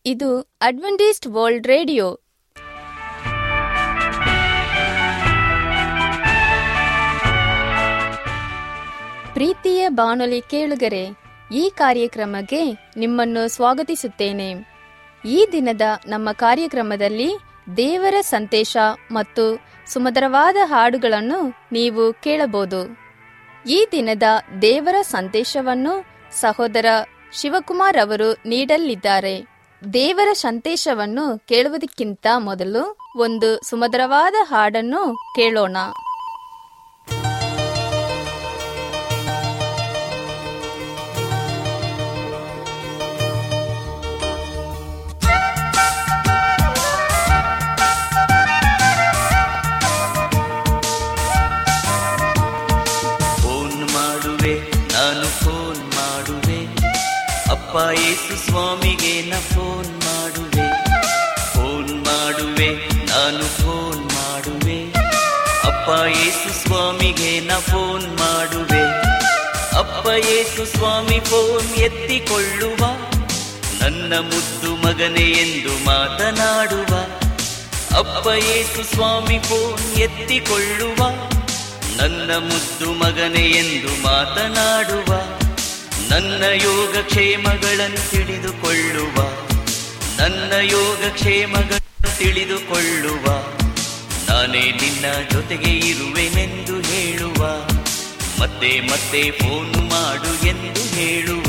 ಇದು Adventist world radio ಪ್ರೀತಿಯ ಬಾನುಲಿ ಕೇಳುಗರೆ ಈ ಕಾರ್ಯಕ್ರಮಕ್ಕೆ ನಿಮ್ಮನ್ನು ಸ್ವಾಗತಿಸುತ್ತೇನೆ ಈ ದಿನದ ನಮ್ಮ ಕಾರ್ಯಕ್ರಮದಲ್ಲಿ ದೇವರ ಸಂದೇಶ ಮತ್ತು ಸುಮಧುರವಾದ ಹಾಡುಗಳನ್ನು ನೀವು ಕೇಳಬಹುದು ಈ ದಿನದ ದೇವರ ಸಂದೇಶವನ್ನು ಸಹೋದರ ಶಿವಕುಮಾರ್ ಅವರು ನೀಡಲಿದ್ದಾರೆ ದೇವರ ಸಂದೇಶವನ್ನು ಕೇಳುವುದಕ್ಕಿಂತ ಮೊದಲು ಒಂದು ಸುಮಧುರವಾದ ಹಾಡನ್ನು ಕೇಳೋಣ ಫೋನ್ ಮಾಡುವೆ ನಾನು ಫೋನ್ ಮಾಡುವೆ ಅಪ್ಪ ಯೇಸು ಸ್ವಾಮಿಗೆ ನ ಫೋನ್ ಮಾಡುವೆ ಫೋನ್ ಮಾಡುವೆ ನಾನು ಫೋನ್ ಮಾಡುವೆ ಅಪ್ಪ ಯೇಸು ಸ್ವಾಮಿಗೆ ನ ಫೋನ್ ಮಾಡುವೆ ಅಪ್ಪ ಯೇಸು ಸ್ವಾಮಿ ಫೋನ್ ಎತ್ತಿಕೊಳ್ಳುವ ನನ್ನ ಮುದ್ದು ಮಗನೇ ಎಂದು ಮಾತನಾಡುವ ಅಪ್ಪ ಯೇಸು ಸ್ವಾಮಿ ಫೋನ್ ಎತ್ತಿಕೊಳ್ಳುವ ನನ್ನ ಮುದ್ದು ಮಗನೇ ಎಂದು ಮಾತನಾಡುವ ನನ್ನ ಯೋಗ ಕ್ಷೇಮಗಳನ್ನು ತಿಳಿದುಕೊಳ್ಳುವ ನನ್ನ ಯೋಗ ಕ್ಷೇಮಗಳನ್ನು ತಿಳಿದುಕೊಳ್ಳುವ ನಾನೇ ನಿನ್ನ ಜೊತೆಗೆ ಇರುವೆನೆಂದು ಹೇಳುವ ಮತ್ತೆ ಮತ್ತೆ ಫೋನ್ ಮಾಡು ಎಂದು ಹೇಳುವ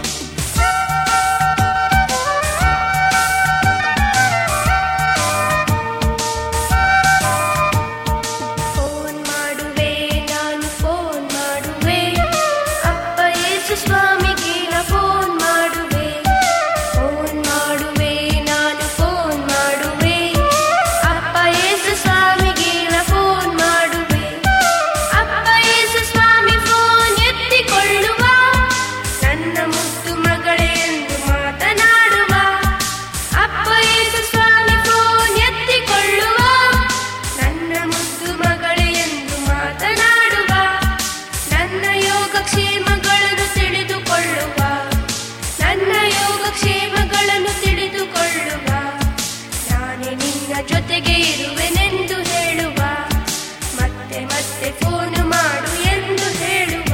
ಫೋನ್ ಮಾಡುವೆ ನಾನು ಫೋನ್ ಮಾಡುವೆ ಅಪ್ಪ ಯೇಸು ಸ್ವಾಮಿಗೆ ನಾ ಫೋನ್ ಮಾಡುವೆ ಫೋನ್ ಮಾಡುವೆ ನಾನು ಫೋನ್ ಮಾಡುವೆ ಅಪ್ಪ ಯೇಸು ಸ್ವಾಮಿಗೆ ನಾ ಫೋನ್ ಮಾಡುವೆ ಅಪ್ಪ ಯೇಸು ಸ್ವಾಮಿ ಫೋನ್ ಎತ್ತಿಕೊಳ್ಳುವ ನನ್ನ ಮುದ್ದು ಮಗಳೇ ಎಂದು ಮಾತನಾಡುವ ಅಪ್ಪ ಯೇಸು ಸ್ವಾಮಿ ಫೋನ್ ಎತ್ತಿಕೊಳ್ಳುವ ನನ್ನ ಮುದ್ದು ಮಗಳೇ ಎಂದು ಮಾತನಾಡುವ ನನ್ನ ಯೋಗ ಕ್ಷೇಮಗಳನ್ನು ತಿಳಿದುಕೊಳ್ಳುವ ನನ್ನ ಯೋಗ ಕ್ಷೇಮಗಳನ್ನು ತಿಳಿದುಕೊಳ್ಳುವ ನಾನೇ ನಿನ್ನ ಜೊತೆಗೆ ಇರುವೆನೆಂದು ಹೇಳುವ ಮತ್ತೆ ಮತ್ತೆ ಫೋನ್ ಮಾಡು ಎಂದು ಹೇಳುವ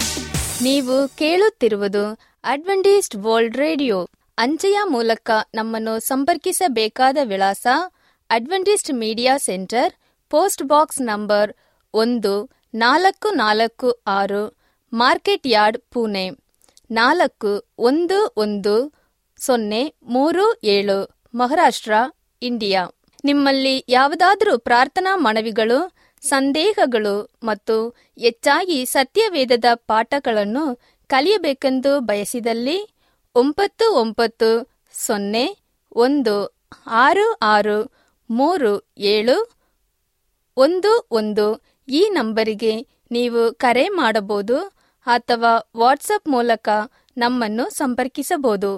ನೀವು ಕೇಳುತ್ತಿರುವುದು ಅಡ್ವೆಂಟಿಸ್ಟ್ ವರ್ಲ್ಡ್ ರೇಡಿಯೋ ಅಂಚೆಯ ಮೂಲಕ ನಮ್ಮನ್ನು ಸಂಪರ್ಕಿಸಬೇಕಾದ ವಿಳಾಸ Adventist media center post box number ಒಂದು ನಾಲ್ಕು ನಾಲ್ಕು ಆರು ಮಾರ್ಕೆಟ್ ಯಾರ್ಡ್ ಪುಣೆ ನಾಲ್ಕು ಒಂದು ಒಂದು ಸೊನ್ನೆ ಮೂರು ಏಳು ಮಹಾರಾಷ್ಟ್ರ ಇಂಡಿಯಾ ನಿಮ್ಮಲ್ಲಿ ಯಾವುದಾದರೂ ಪ್ರಾರ್ಥನಾ ಮನವಿಗಳು ಸಂದೇಹಗಳು ಮತ್ತು ಹೆಚ್ಚಾಗಿ ಸತ್ಯವೇದದ ಪಾಠಗಳನ್ನು ಕಲಿಯಬೇಕೆಂದು ಬಯಸಿದಲ್ಲಿ ಒಂಬತ್ತು ಒಂಬತ್ತು ಸೊನ್ನೆ ಒಂದು ಆರು ಆರು ಮೂರು ಏಳು ಒಂದು ಒಂದು ಈ ನಂಬರಿಗೆ ನೀವು ಕರೆ ಮಾಡಬಹುದು ಅಥವಾ ವಾಟ್ಸಪ್ ಮೂಲಕ ನಮ್ಮನ್ನು ಸಂಪರ್ಕಿಸಬಹುದು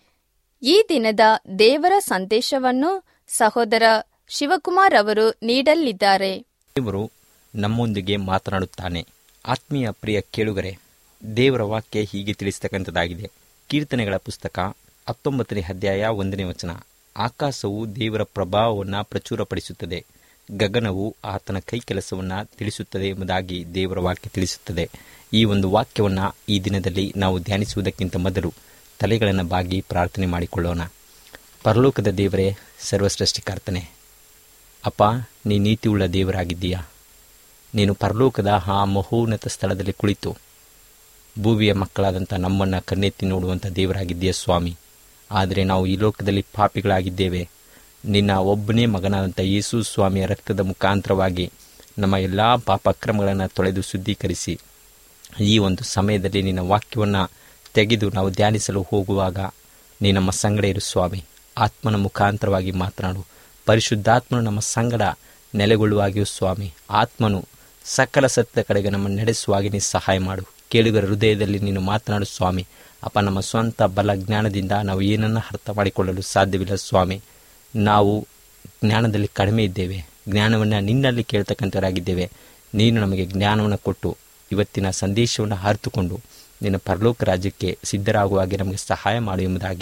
ಈ ದಿನದ ದೇವರ ಸಂದೇಶವನ್ನು ಸಹೋದರ ಶಿವಕುಮಾರ್ ಅವರು ನೀಡಲಿದ್ದಾರೆ ದೇವರು ನಮ್ಮೊಂದಿಗೆ ಮಾತನಾಡುತ್ತಾನೆ ಆತ್ಮೀಯ ಪ್ರಿಯ ಕೇಳುಗರೆ ದೇವರ ವಾಕ್ಯ ಹೀಗೆ ತಿಳಿಸ್ತಕ್ಕಂಥದ್ದಾಗಿದೆ ಕೀರ್ತನೆಗಳ ಪುಸ್ತಕ ಹತ್ತೊಂಬತ್ತನೇ ಅಧ್ಯಾಯ ಒಂದನೇ ವಚನ ಆಕಾಶವು ದೇವರ ಪ್ರಭಾವವನ್ನು ಪ್ರಚುರಪಡಿಸುತ್ತದೆ ಗಗನವು ಆತನ ಕೈ ಕೆಲಸವನ್ನು ತಿಳಿಸುತ್ತದೆ ಎಂಬುದಾಗಿ ದೇವರ ವಾಕ್ಯ ತಿಳಿಸುತ್ತದೆ ಈ ಒಂದು ವಾಕ್ಯವನ್ನು ಈ ದಿನದಲ್ಲಿ ನಾವು ಧ್ಯಾನಿಸುವುದಕ್ಕಿಂತ ಮೊದಲು ತಲೆಗಳನ್ನು ಬಾಗಿ ಪ್ರಾರ್ಥನೆ ಮಾಡಿಕೊಳ್ಳೋಣ ಪರಲೋಕದ ದೇವರೇ ಸರ್ವಸೃಷ್ಟಿಕರ್ತನೆ ಅಪ್ಪ ನೀ ನೀತಿಯುಳ್ಳ ದೇವರಾಗಿದ್ದೀಯಾ ನೀನು ಪರಲೋಕದ ಆ ಮಹೋನ್ನತ ಸ್ಥಳದಲ್ಲಿ ಕುಳಿತು ಭೂವಿಯ ಮಕ್ಕಳಾದಂಥ ನಮ್ಮನ್ನು ಕಣ್ಣೆತ್ತಿ ನೋಡುವಂಥ ದೇವರಾಗಿದ್ದೀಯ ಸ್ವಾಮಿ ಆದರೆ ನಾವು ಈ ಲೋಕದಲ್ಲಿ ಪಾಪಿಗಳಾಗಿದ್ದೇವೆ ನಿನ್ನ ಒಬ್ಬನೇ ಮಗನಾದಂಥ ಯೇಸು ಸ್ವಾಮಿಯ ರಕ್ತದ ಮುಖಾಂತರವಾಗಿ ನಮ್ಮ ಎಲ್ಲ ಪಾಪ ಅಕ್ರಮಗಳನ್ನು ತೊಳೆದು ಶುದ್ಧೀಕರಿಸಿ ಈ ಒಂದು ಸಮಯದಲ್ಲಿ ನಿನ್ನ ವಾಕ್ಯವನ್ನು ತೆಗೆದು ನಾವು ಧ್ಯಾನಿಸಲು ಹೋಗುವಾಗ ನೀ ನಮ್ಮ ಸಂಗಡ ಇರು ಸ್ವಾಮಿ ಆತ್ಮನ ಮುಖಾಂತರವಾಗಿ ಮಾತನಾಡು ಪರಿಶುದ್ಧಾತ್ಮನು ನಮ್ಮ ಸಂಗಡ ನೆಲೆಗೊಳ್ಳುವಾಗಿಯೂ ಸ್ವಾಮಿ ಆತ್ಮನು ಸಕಲ ಸತ್ಯದ ಕಡೆಗೆ ನಮ್ಮನ್ನು ನಡೆಸುವಾಗಿ ನೀ ಸಹಾಯ ಮಾಡು ಕೇಳುಗರ ಹೃದಯದಲ್ಲಿ ನೀನು ಮಾತನಾಡು ಸ್ವಾಮಿ ಅಪ್ಪ ನಮ್ಮ ಸ್ವಂತ ಬಲ ಜ್ಞಾನದಿಂದ ನಾವು ಏನನ್ನು ಅರ್ಥ ಮಾಡಿಕೊಳ್ಳಲು ಸಾಧ್ಯವಿಲ್ಲ ಸ್ವಾಮಿ ನಾವು ಜ್ಞಾನದಲ್ಲಿ ಕಡಿಮೆ ಇದ್ದೇವೆ ಜ್ಞಾನವನ್ನು ನಿನ್ನಲ್ಲಿ ಕೇಳ್ತಕ್ಕಂಥವರಾಗಿದ್ದೇವೆ ನೀನು ನಮಗೆ ಜ್ಞಾನವನ್ನು ಕೊಟ್ಟು ಇವತ್ತಿನ ಸಂದೇಶವನ್ನು ಅರಿತುಕೊಂಡು ನಿನ್ನ ಪರಲೋಕ ರಾಜ್ಯಕ್ಕೆ ಸಿದ್ಧರಾಗುವ ಹಾಗೆ ನಮಗೆ ಸಹಾಯ ಮಾಡು ಎಂಬುದಾಗಿ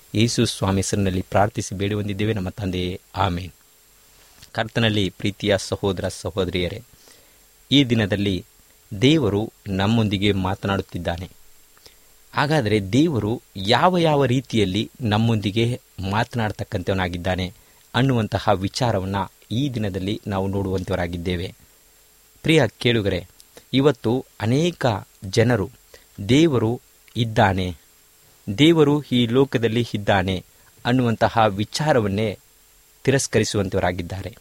ಯೇಸು ಸ್ವಾಮಿ ಹೆಸರಿನಲ್ಲಿ ಪ್ರಾರ್ಥಿಸಿ ಬೇಡಿ ಹೊಂದಿದ್ದೇವೆ ನಮ್ಮ ತಂದೆಯೇ ಆಮೇನ್ ಕರ್ತನಲ್ಲಿ ಪ್ರೀತಿಯ ಸಹೋದರ ಸಹೋದರಿಯರೇ ಈ ದಿನದಲ್ಲಿ ದೇವರು ನಮ್ಮೊಂದಿಗೆ ಮಾತನಾಡುತ್ತಿದ್ದಾನೆ ಹಾಗಾದರೆ ದೇವರು ಯಾವ ಯಾವ ರೀತಿಯಲ್ಲಿ ನಮ್ಮೊಂದಿಗೆ ಮಾತನಾಡ್ತಕ್ಕಂಥವನಾಗಿದ್ದಾನೆ ಅನ್ನುವಂತಹ ವಿಚಾರವನ್ನು ಈ ದಿನದಲ್ಲಿ ನಾವು ನೋಡುವಂಥವರಾಗಿದ್ದೇವೆ ಪ್ರಿಯ ಕೇಳುಗರೆ ಇವತ್ತು ಅನೇಕ ಜನರು ದೇವರು ಇದ್ದಾನೆ ದೇವರು ಈ ಲೋಕದಲ್ಲಿ ಇದ್ದಾನೆ ಅನ್ನುವಂತಹ ವಿಚಾರವನ್ನೇ ತಿರಸ್ಕರಿಸುವಂಥವರಾಗಿದ್ದಾರೆ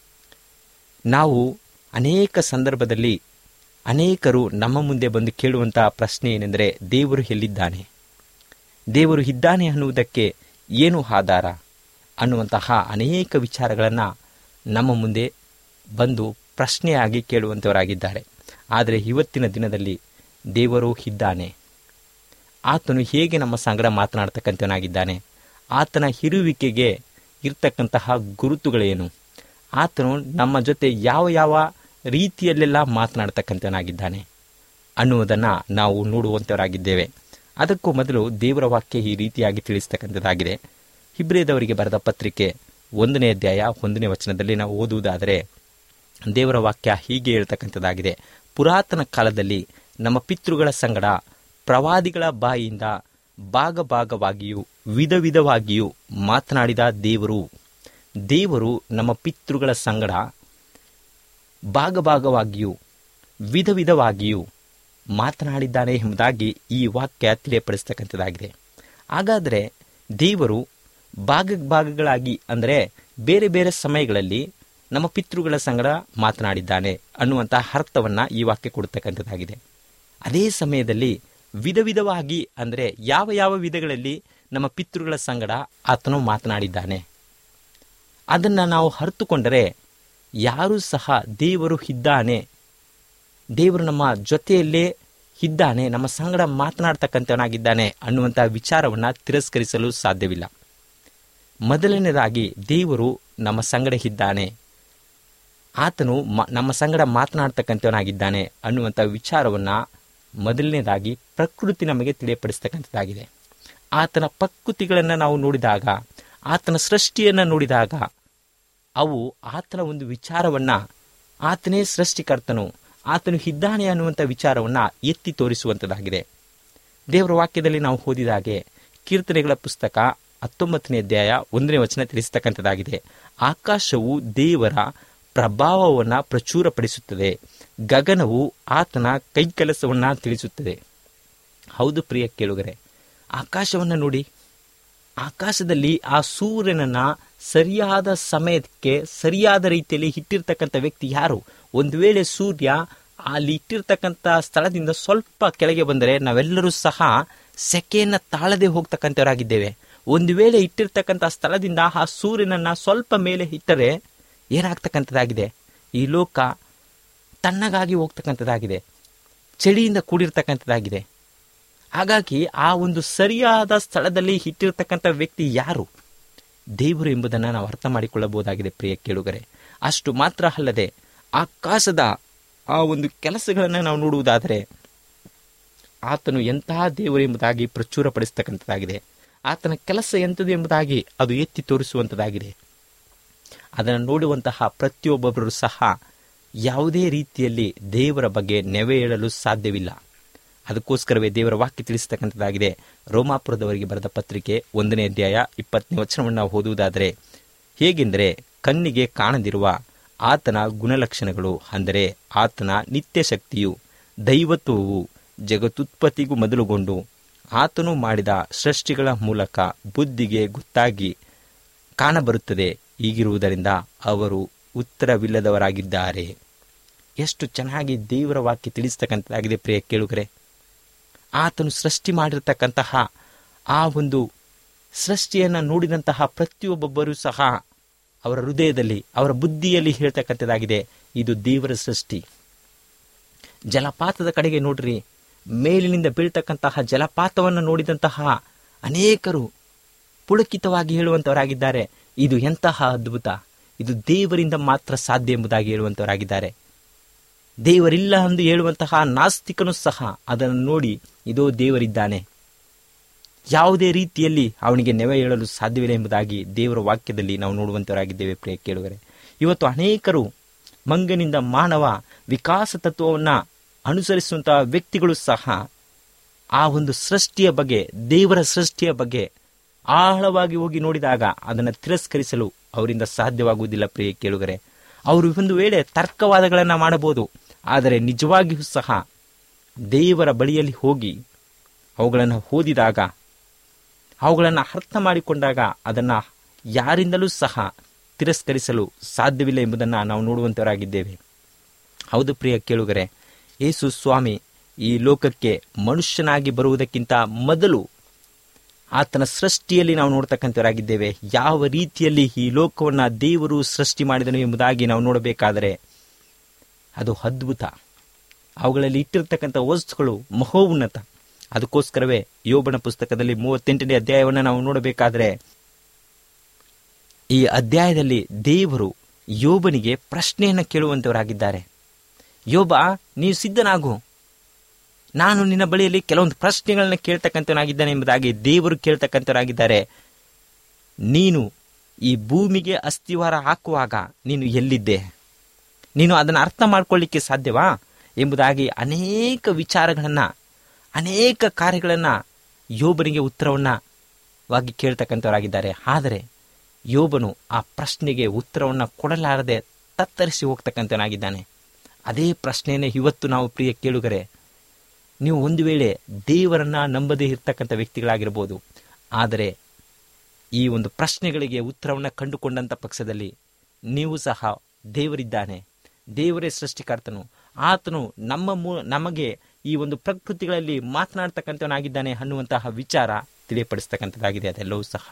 ನಾವು ಅನೇಕ ಸಂದರ್ಭದಲ್ಲಿ ಅನೇಕರು ನಮ್ಮ ಮುಂದೆ ಬಂದು ಕೇಳುವಂತಹ ಪ್ರಶ್ನೆ ಏನೆಂದರೆ ದೇವರು ಎಲ್ಲಿದ್ದಾನೆ ದೇವರು ಇದ್ದಾನೆ ಅನ್ನುವುದಕ್ಕೆ ಏನು ಆಧಾರ ಅನ್ನುವಂತಹ ಅನೇಕ ವಿಚಾರಗಳನ್ನು ನಮ್ಮ ಮುಂದೆ ಬಂದು ಪ್ರಶ್ನೆಯಾಗಿ ಕೇಳುವಂಥವರಾಗಿದ್ದಾರೆ ಆದರೆ ಇವತ್ತಿನ ದಿನದಲ್ಲಿ ದೇವರು ಇದ್ದಾನೆ ಆತನು ಹೇಗೆ ನಮ್ಮ ಸಂಗಡ ಮಾತನಾಡ್ತಕ್ಕಂಥವನಾಗಿದ್ದಾನೆ ಆತನ ಇರುವಿಕೆಗೆ ಇರ್ತಕ್ಕಂತಹ ಗುರುತುಗಳೇನು ಆತನು ನಮ್ಮ ಜೊತೆ ಯಾವ ಯಾವ ರೀತಿಯಲ್ಲೆಲ್ಲ ಮಾತನಾಡ್ತಕ್ಕಂಥವನಾಗಿದ್ದಾನೆ ಅನ್ನುವುದನ್ನು ನಾವು ನೋಡುವಂಥವರಾಗಿದ್ದೇವೆ ಅದಕ್ಕೂ ಮೊದಲು ದೇವರ ವಾಕ್ಯ ಈ ರೀತಿಯಾಗಿ ತಿಳಿಸ್ತಕ್ಕಂಥದ್ದಾಗಿದೆ ಹಿಬ್ರೇದವರಿಗೆ ಬರೆದ ಪತ್ರಿಕೆ ಒಂದನೇ ಅಧ್ಯಾಯ ಒಂದನೇ ವಚನದಲ್ಲಿ ನಾವು ಓದುವುದಾದರೆ ದೇವರ ವಾಕ್ಯ ಹೀಗೆ ಹೇಳ್ತಕ್ಕಂಥದ್ದಾಗಿದೆ ಪುರಾತನ ಕಾಲದಲ್ಲಿ ನಮ್ಮ ಪಿತೃಗಳ ಸಂಗಡ ಪ್ರವಾದಿಗಳ ಬಾಯಿಯಿಂದ ಭಾಗ ಭಾಗವಾಗಿಯೂ ವಿಧ ವಿಧವಾಗಿಯೂ ಮಾತನಾಡಿದ ದೇವರು ದೇವರು ನಮ್ಮ ಪಿತೃಗಳ ಸಂಗಡ ಭಾಗ ಭಾಗವಾಗಿಯೂ ವಿಧ ವಿಧವಾಗಿಯೂ ಮಾತನಾಡಿದ್ದಾನೆ ಎಂಬುದಾಗಿ ಈ ವಾಕ್ಯ ತಿಳಿಯಪಡಿಸ್ತಕ್ಕಂಥದ್ದಾಗಿದೆ ಹಾಗಾದರೆ ದೇವರು ಭಾಗ ಭಾಗಗಳಾಗಿ ಅಂದರೆ ಬೇರೆ ಬೇರೆ ಸಮಯಗಳಲ್ಲಿ ನಮ್ಮ ಪಿತೃಗಳ ಸಂಗಡ ಮಾತನಾಡಿದ್ದಾನೆ ಅನ್ನುವಂತಹ ಅರ್ಥವನ್ನು ಈ ವಾಕ್ಯ ಕೊಡ್ತಕ್ಕಂಥದ್ದಾಗಿದೆ ಅದೇ ಸಮಯದಲ್ಲಿ ವಿಧ ವಿಧವಾಗಿ ಅಂದರೆ ಯಾವ ಯಾವ ವಿಧಗಳಲ್ಲಿ ನಮ್ಮ ಪಿತೃಗಳ ಸಂಗಡ ಆತನು ಮಾತನಾಡಿದ್ದಾನೆ ಅದನ್ನು ನಾವು ಅರ್ಥಕೊಂಡರೆ ಯಾರೂ ಸಹ ದೇವರು ಇದ್ದಾನೆ ದೇವರು ನಮ್ಮ ಜೊತೆಯಲ್ಲೇ ಇದ್ದಾನೆ ನಮ್ಮ ಸಂಗಡ ಮಾತನಾಡ್ತಕ್ಕಂಥವನಾಗಿದ್ದಾನೆ ಅನ್ನುವಂಥ ವಿಚಾರವನ್ನು ತಿರಸ್ಕರಿಸಲು ಸಾಧ್ಯವಿಲ್ಲ ಮೊದಲನೇದಾಗಿ ದೇವರು ನಮ್ಮ ಸಂಗಡ ಇದ್ದಾನೆ ಆತನು ಮ ನಮ್ಮ ಸಂಗಡ ಮಾತನಾಡ್ತಕ್ಕಂಥವನಾಗಿದ್ದಾನೆ ಅನ್ನುವಂಥ ವಿಚಾರವನ್ನು ಮೊದಲನೇದಾಗಿ ಪ್ರಕೃತಿ ನಮಗೆ ತಿಳಿಯಪಡಿಸ್ತಕ್ಕಂಥದ್ದಾಗಿದೆ ಆತನ ಪ್ರಕೃತಿಗಳನ್ನು ನಾವು ನೋಡಿದಾಗ ಆತನ ಸೃಷ್ಟಿಯನ್ನು ನೋಡಿದಾಗ ಅವು ಆತನ ಒಂದು ವಿಚಾರವನ್ನು ಆತನೇ ಸೃಷ್ಟಿಕರ್ತನು ಆತನು ಇದ್ದಾನೆ ಅನ್ನುವಂಥ ವಿಚಾರವನ್ನು ಎತ್ತಿ ತೋರಿಸುವಂಥದ್ದಾಗಿದೆ ದೇವರ ವಾಕ್ಯದಲ್ಲಿ ನಾವು ಓದಿದ ಹಾಗೆ ಕೀರ್ತನೆಗಳ ಪುಸ್ತಕ ಹತ್ತೊಂಬತ್ತನೇ ಅಧ್ಯಾಯ ಒಂದನೇ ವಚನ ತಿಳಿಸ್ತಕ್ಕಂಥದ್ದಾಗಿದೆ ಆಕಾಶವು ದೇವರ ಪ್ರಭಾವವನ್ನು ಪ್ರಚುರಪಡಿಸುತ್ತದೆ ಗಗನವು ಆತನ ಕೈಕೆಲಸವನ್ನು ತಿಳಿಸುತ್ತದೆ ಹೌದು ಪ್ರಿಯ ಕೇಳುಗರೆ ಆಕಾಶವನ್ನು ನೋಡಿ ಆಕಾಶದಲ್ಲಿ ಆ ಸೂರ್ಯನನ್ನ ಸರಿಯಾದ ಸಮಯಕ್ಕೆ ಸರಿಯಾದ ರೀತಿಯಲ್ಲಿ ಇಟ್ಟಿರ್ತಕ್ಕಂಥ ವ್ಯಕ್ತಿ ಯಾರು ಒಂದು ವೇಳೆ ಸೂರ್ಯ ಅಲ್ಲಿ ಇಟ್ಟಿರ್ತಕ್ಕಂಥ ಸ್ಥಳದಿಂದ ಸ್ವಲ್ಪ ಕೆಳಗೆ ಬಂದರೆ ನಾವೆಲ್ಲರೂ ಸಹ ಸೆಕೆಯನ್ನ ತಾಳದೆ ಹೋಗ್ತಕ್ಕಂಥವರಾಗಿದ್ದೇವೆ ಒಂದು ವೇಳೆ ಇಟ್ಟಿರ್ತಕ್ಕಂಥ ಸ್ಥಳದಿಂದ ಆ ಸೂರ್ಯನನ್ನ ಸ್ವಲ್ಪ ಮೇಲೆ ಇಟ್ಟರೆ ಏನಾಗ್ತಕ್ಕಂಥದ್ದಾಗಿದೆ ಈ ಲೋಕ ತಣ್ಣಗಾಗಿ ಹೋಗ್ತಕ್ಕಂಥದ್ದಾಗಿದೆ ಚಳಿಯಿಂದ ಕೂಡಿರ್ತಕ್ಕಂಥದ್ದಾಗಿದೆ ಹಾಗಾಗಿ ಆ ಒಂದು ಸರಿಯಾದ ಸ್ಥಳದಲ್ಲಿ ಇಟ್ಟಿರ್ತಕ್ಕಂಥ ವ್ಯಕ್ತಿ ಯಾರು ದೇವರು ಎಂಬುದನ್ನು ನಾವು ಅರ್ಥ ಮಾಡಿಕೊಳ್ಳಬಹುದಾಗಿದೆ ಪ್ರಿಯ ಕೇಳುಗರೆ ಅಷ್ಟು ಮಾತ್ರ ಅಲ್ಲದೆ ಆಕಾಶದ ಆ ಒಂದು ಕೆಲಸಗಳನ್ನು ನಾವು ನೋಡುವುದಾದರೆ ಆತನು ಎಂತಹ ದೇವರು ಎಂಬುದಾಗಿ ಪ್ರಚುರಪಡಿಸ್ತಕ್ಕಂಥದ್ದಾಗಿದೆ ಆತನ ಕೆಲಸ ಎಂಥದ್ದು ಎಂಬುದಾಗಿ ಅದು ಎತ್ತಿ ತೋರಿಸುವಂಥದ್ದಾಗಿದೆ ಅದನ್ನು ನೋಡುವಂತಹ ಪ್ರತಿಯೊಬ್ಬೊಬ್ಬರು ಸಹ ಯಾವುದೇ ರೀತಿಯಲ್ಲಿ ದೇವರ ಬಗ್ಗೆ ನೆವೆ ಹೇಳಲು ಸಾಧ್ಯವಿಲ್ಲ ಅದಕ್ಕೋಸ್ಕರವೇ ದೇವರ ವಾಕ್ಯ ತಿಳಿಸತಕ್ಕಂಥದ್ದಾಗಿದೆ ರೋಮಾಪುರದವರಿಗೆ ಬರೆದ ಪತ್ರಿಕೆ ಒಂದನೇ ಅಧ್ಯಾಯ ಇಪ್ಪತ್ತನೇ ವಚನವನ್ನು ನಾವು ಓದುವುದಾದರೆ ಹೇಗೆಂದರೆ ಕಣ್ಣಿಗೆ ಕಾಣದಿರುವ ಆತನ ಗುಣಲಕ್ಷಣಗಳು ಅಂದರೆ ಆತನ ನಿತ್ಯ ಶಕ್ತಿಯು ದೈವತ್ವವು ಜಗತ್ತುತ್ಪತ್ತಿಗೂ ಮೊದಲುಗೊಂಡು ಆತನು ಮಾಡಿದ ಸೃಷ್ಟಿಗಳ ಮೂಲಕ ಬುದ್ಧಿಗೆ ಗೊತ್ತಾಗಿ ಕಾಣಬರುತ್ತದೆ ಹೀಗಿರುವುದರಿಂದ ಅವರು ಉತ್ತರವಿಲ್ಲದವರಾಗಿದ್ದಾರೆ ಎಷ್ಟು ಚೆನ್ನಾಗಿ ದೇವರ ವಾಕ್ಯ ತಿಳಿಸ್ತಕ್ಕಂಥದ್ದಾಗಿದೆ ಪ್ರಿಯ ಕೇಳುಗರೆ ಆತನು ಸೃಷ್ಟಿ ಮಾಡಿರ್ತಕ್ಕಂತಹ ಆ ಒಂದು ಸೃಷ್ಟಿಯನ್ನು ನೋಡಿದಂತಹ ಪ್ರತಿಯೊಬ್ಬೊಬ್ಬರೂ ಸಹ ಅವರ ಹೃದಯದಲ್ಲಿ ಅವರ ಬುದ್ಧಿಯಲ್ಲಿ ಹೇಳ್ತಕ್ಕಂಥದ್ದಾಗಿದೆ ಇದು ದೇವರ ಸೃಷ್ಟಿ ಜಲಪಾತದ ಕಡೆಗೆ ನೋಡ್ರಿ ಮೇಲಿನಿಂದ ಬೀಳ್ತಕ್ಕಂತಹ ಜಲಪಾತವನ್ನು ನೋಡಿದಂತಹ ಅನೇಕರು ಪುಳಕಿತವಾಗಿ ಹೇಳುವಂಥವರಾಗಿದ್ದಾರೆ ಇದು ಎಂತಹ ಅದ್ಭುತ ಇದು ದೇವರಿಂದ ಮಾತ್ರ ಸಾಧ್ಯ ಎಂಬುದಾಗಿ ಹೇಳುವಂಥವರಾಗಿದ್ದಾರೆ ದೇವರಿಲ್ಲ ಎಂದು ಹೇಳುವಂತಹ ನಾಸ್ತಿಕನು ಸಹ ಅದನ್ನು ನೋಡಿ ಇದೋ ದೇವರಿದ್ದಾನೆ ಯಾವುದೇ ರೀತಿಯಲ್ಲಿ ಅವನಿಗೆ ನೆವೆ ಹೇಳಲು ಸಾಧ್ಯವಿಲ್ಲ ಎಂಬುದಾಗಿ ದೇವರ ವಾಕ್ಯದಲ್ಲಿ ನಾವು ನೋಡುವಂತವರಾಗಿದ್ದೇವೆ ಪ್ರಿಯ ಕೇಳುಗರೆ ಇವತ್ತು ಅನೇಕರು ಮಂಗನಿಂದ ಮಾನವ ವಿಕಾಸ ತತ್ವವನ್ನು ಅನುಸರಿಸುವಂತಹ ವ್ಯಕ್ತಿಗಳು ಸಹ ಆ ಒಂದು ಸೃಷ್ಟಿಯ ಬಗ್ಗೆ ದೇವರ ಸೃಷ್ಟಿಯ ಬಗ್ಗೆ ಆಳವಾಗಿ ಹೋಗಿ ನೋಡಿದಾಗ ಅದನ್ನು ತಿರಸ್ಕರಿಸಲು ಅವರಿಂದ ಸಾಧ್ಯವಾಗುವುದಿಲ್ಲ ಪ್ರಿಯ ಕೇಳುಗರೆ ಅವರು ಒಂದು ವೇಳೆ ತರ್ಕವಾದಗಳನ್ನು ಮಾಡಬಹುದು ಆದರೆ ನಿಜವಾಗಿಯೂ ಸಹ ದೇವರ ಬಳಿಯಲ್ಲಿ ಹೋಗಿ ಅವುಗಳನ್ನು ಓದಿದಾಗ ಅವುಗಳನ್ನು ಅರ್ಥ ಮಾಡಿಕೊಂಡಾಗ ಅದನ್ನು ಯಾರಿಂದಲೂ ಸಹ ತಿರಸ್ಕರಿಸಲು ಸಾಧ್ಯವಿಲ್ಲ ಎಂಬುದನ್ನು ನಾವು ನೋಡುವಂತವರಾಗಿದ್ದೇವೆ ಹೌದು ಪ್ರಿಯ ಕೇಳುಗರೆ ಯೇಸು ಸ್ವಾಮಿ ಈ ಲೋಕಕ್ಕೆ ಮನುಷ್ಯನಾಗಿ ಬರುವುದಕ್ಕಿಂತ ಮೊದಲು ಆತನ ಸೃಷ್ಟಿಯಲ್ಲಿ ನಾವು ನೋಡ್ತಕ್ಕಂಥವರಾಗಿದ್ದೇವೆ ಯಾವ ರೀತಿಯಲ್ಲಿ ಈ ಲೋಕವನ್ನು ದೇವರು ಸೃಷ್ಟಿ ಮಾಡಿದನು ಎಂಬುದಾಗಿ ನಾವು ನೋಡಬೇಕಾದರೆ ಅದು ಅದ್ಭುತ ಅವುಗಳಲ್ಲಿ ಇಟ್ಟಿರ್ತಕ್ಕಂಥ ವಸ್ತುಗಳು ಮಹೋನ್ನತ ಅದಕ್ಕೋಸ್ಕರವೇ ಯೋಬನ ಪುಸ್ತಕದಲ್ಲಿ ಮೂವತ್ತೆಂಟನೇ ಅಧ್ಯಾಯವನ್ನು ನಾವು ನೋಡಬೇಕಾದರೆ ಈ ಅಧ್ಯಾಯದಲ್ಲಿ ದೇವರು ಯೋಬನಿಗೆ ಪ್ರಶ್ನೆಯನ್ನು ಕೇಳುವಂತವರಾಗಿದ್ದಾರೆ ಯೋಬ ನೀವು ಸಿದ್ಧನಾಗು ನಾನು ನಿನ್ನ ಬಳಿಯಲ್ಲಿ ಕೆಲವೊಂದು ಪ್ರಶ್ನೆಗಳನ್ನ ಕೇಳ್ತಕ್ಕಂಥವನಾಗಿದ್ದಾನೆ ಎಂಬುದಾಗಿ ದೇವರು ಕೇಳ್ತಕ್ಕಂಥವರಾಗಿದ್ದಾರೆ ನೀನು ಈ ಭೂಮಿಗೆ ಅಸ್ಥಿವಾರ ಹಾಕುವಾಗ ನೀನು ಎಲ್ಲಿದ್ದೆ ನೀನು ಅದನ್ನು ಅರ್ಥ ಮಾಡ್ಕೊಳ್ಳಿಕ್ಕೆ ಸಾಧ್ಯವಾ ಎಂಬುದಾಗಿ ಅನೇಕ ವಿಚಾರಗಳನ್ನು ಅನೇಕ ಕಾರ್ಯಗಳನ್ನು ಯೋಬನಿಗೆ ಉತ್ತರವನ್ನು ವಾಗಿ ಕೇಳ್ತಕ್ಕಂಥವರಾಗಿದ್ದಾರೆ ಆದರೆ ಯೋಬನು ಆ ಪ್ರಶ್ನೆಗೆ ಉತ್ತರವನ್ನು ಕೊಡಲಾರದೆ ತತ್ತರಿಸಿ ಹೋಗ್ತಕ್ಕಂಥವನಾಗಿದ್ದಾನೆ ಅದೇ ಪ್ರಶ್ನೆಯನ್ನೇ ಇವತ್ತು ನಾವು ಪ್ರಿಯ ಕೇಳುಗರೆ ನೀವು ಒಂದು ವೇಳೆ ದೇವರನ್ನ ನಂಬದೇ ಇರ್ತಕ್ಕಂಥ ವ್ಯಕ್ತಿಗಳಾಗಿರ್ಬೋದು ಆದರೆ ಈ ಒಂದು ಪ್ರಶ್ನೆಗಳಿಗೆ ಉತ್ತರವನ್ನು ಕಂಡುಕೊಂಡಂಥ ಪಕ್ಷದಲ್ಲಿ ನೀವು ಸಹ ದೇವರಿದ್ದಾನೆ ದೇವರೇ ಸೃಷ್ಟಿಕರ್ತನು ಆತನು ನಮ್ಮ ಮೂ ನಮಗೆ ಈ ಒಂದು ಪ್ರಕೃತಿಗಳಲ್ಲಿ ಮಾತನಾಡ್ತಕ್ಕಂಥವನಾಗಿದ್ದಾನೆ ಅನ್ನುವಂತಹ ವಿಚಾರ ತಿಳಿಯಪಡಿಸ್ತಕ್ಕಂಥದ್ದಾಗಿದೆ ಅದೆಲ್ಲವೂ ಸಹ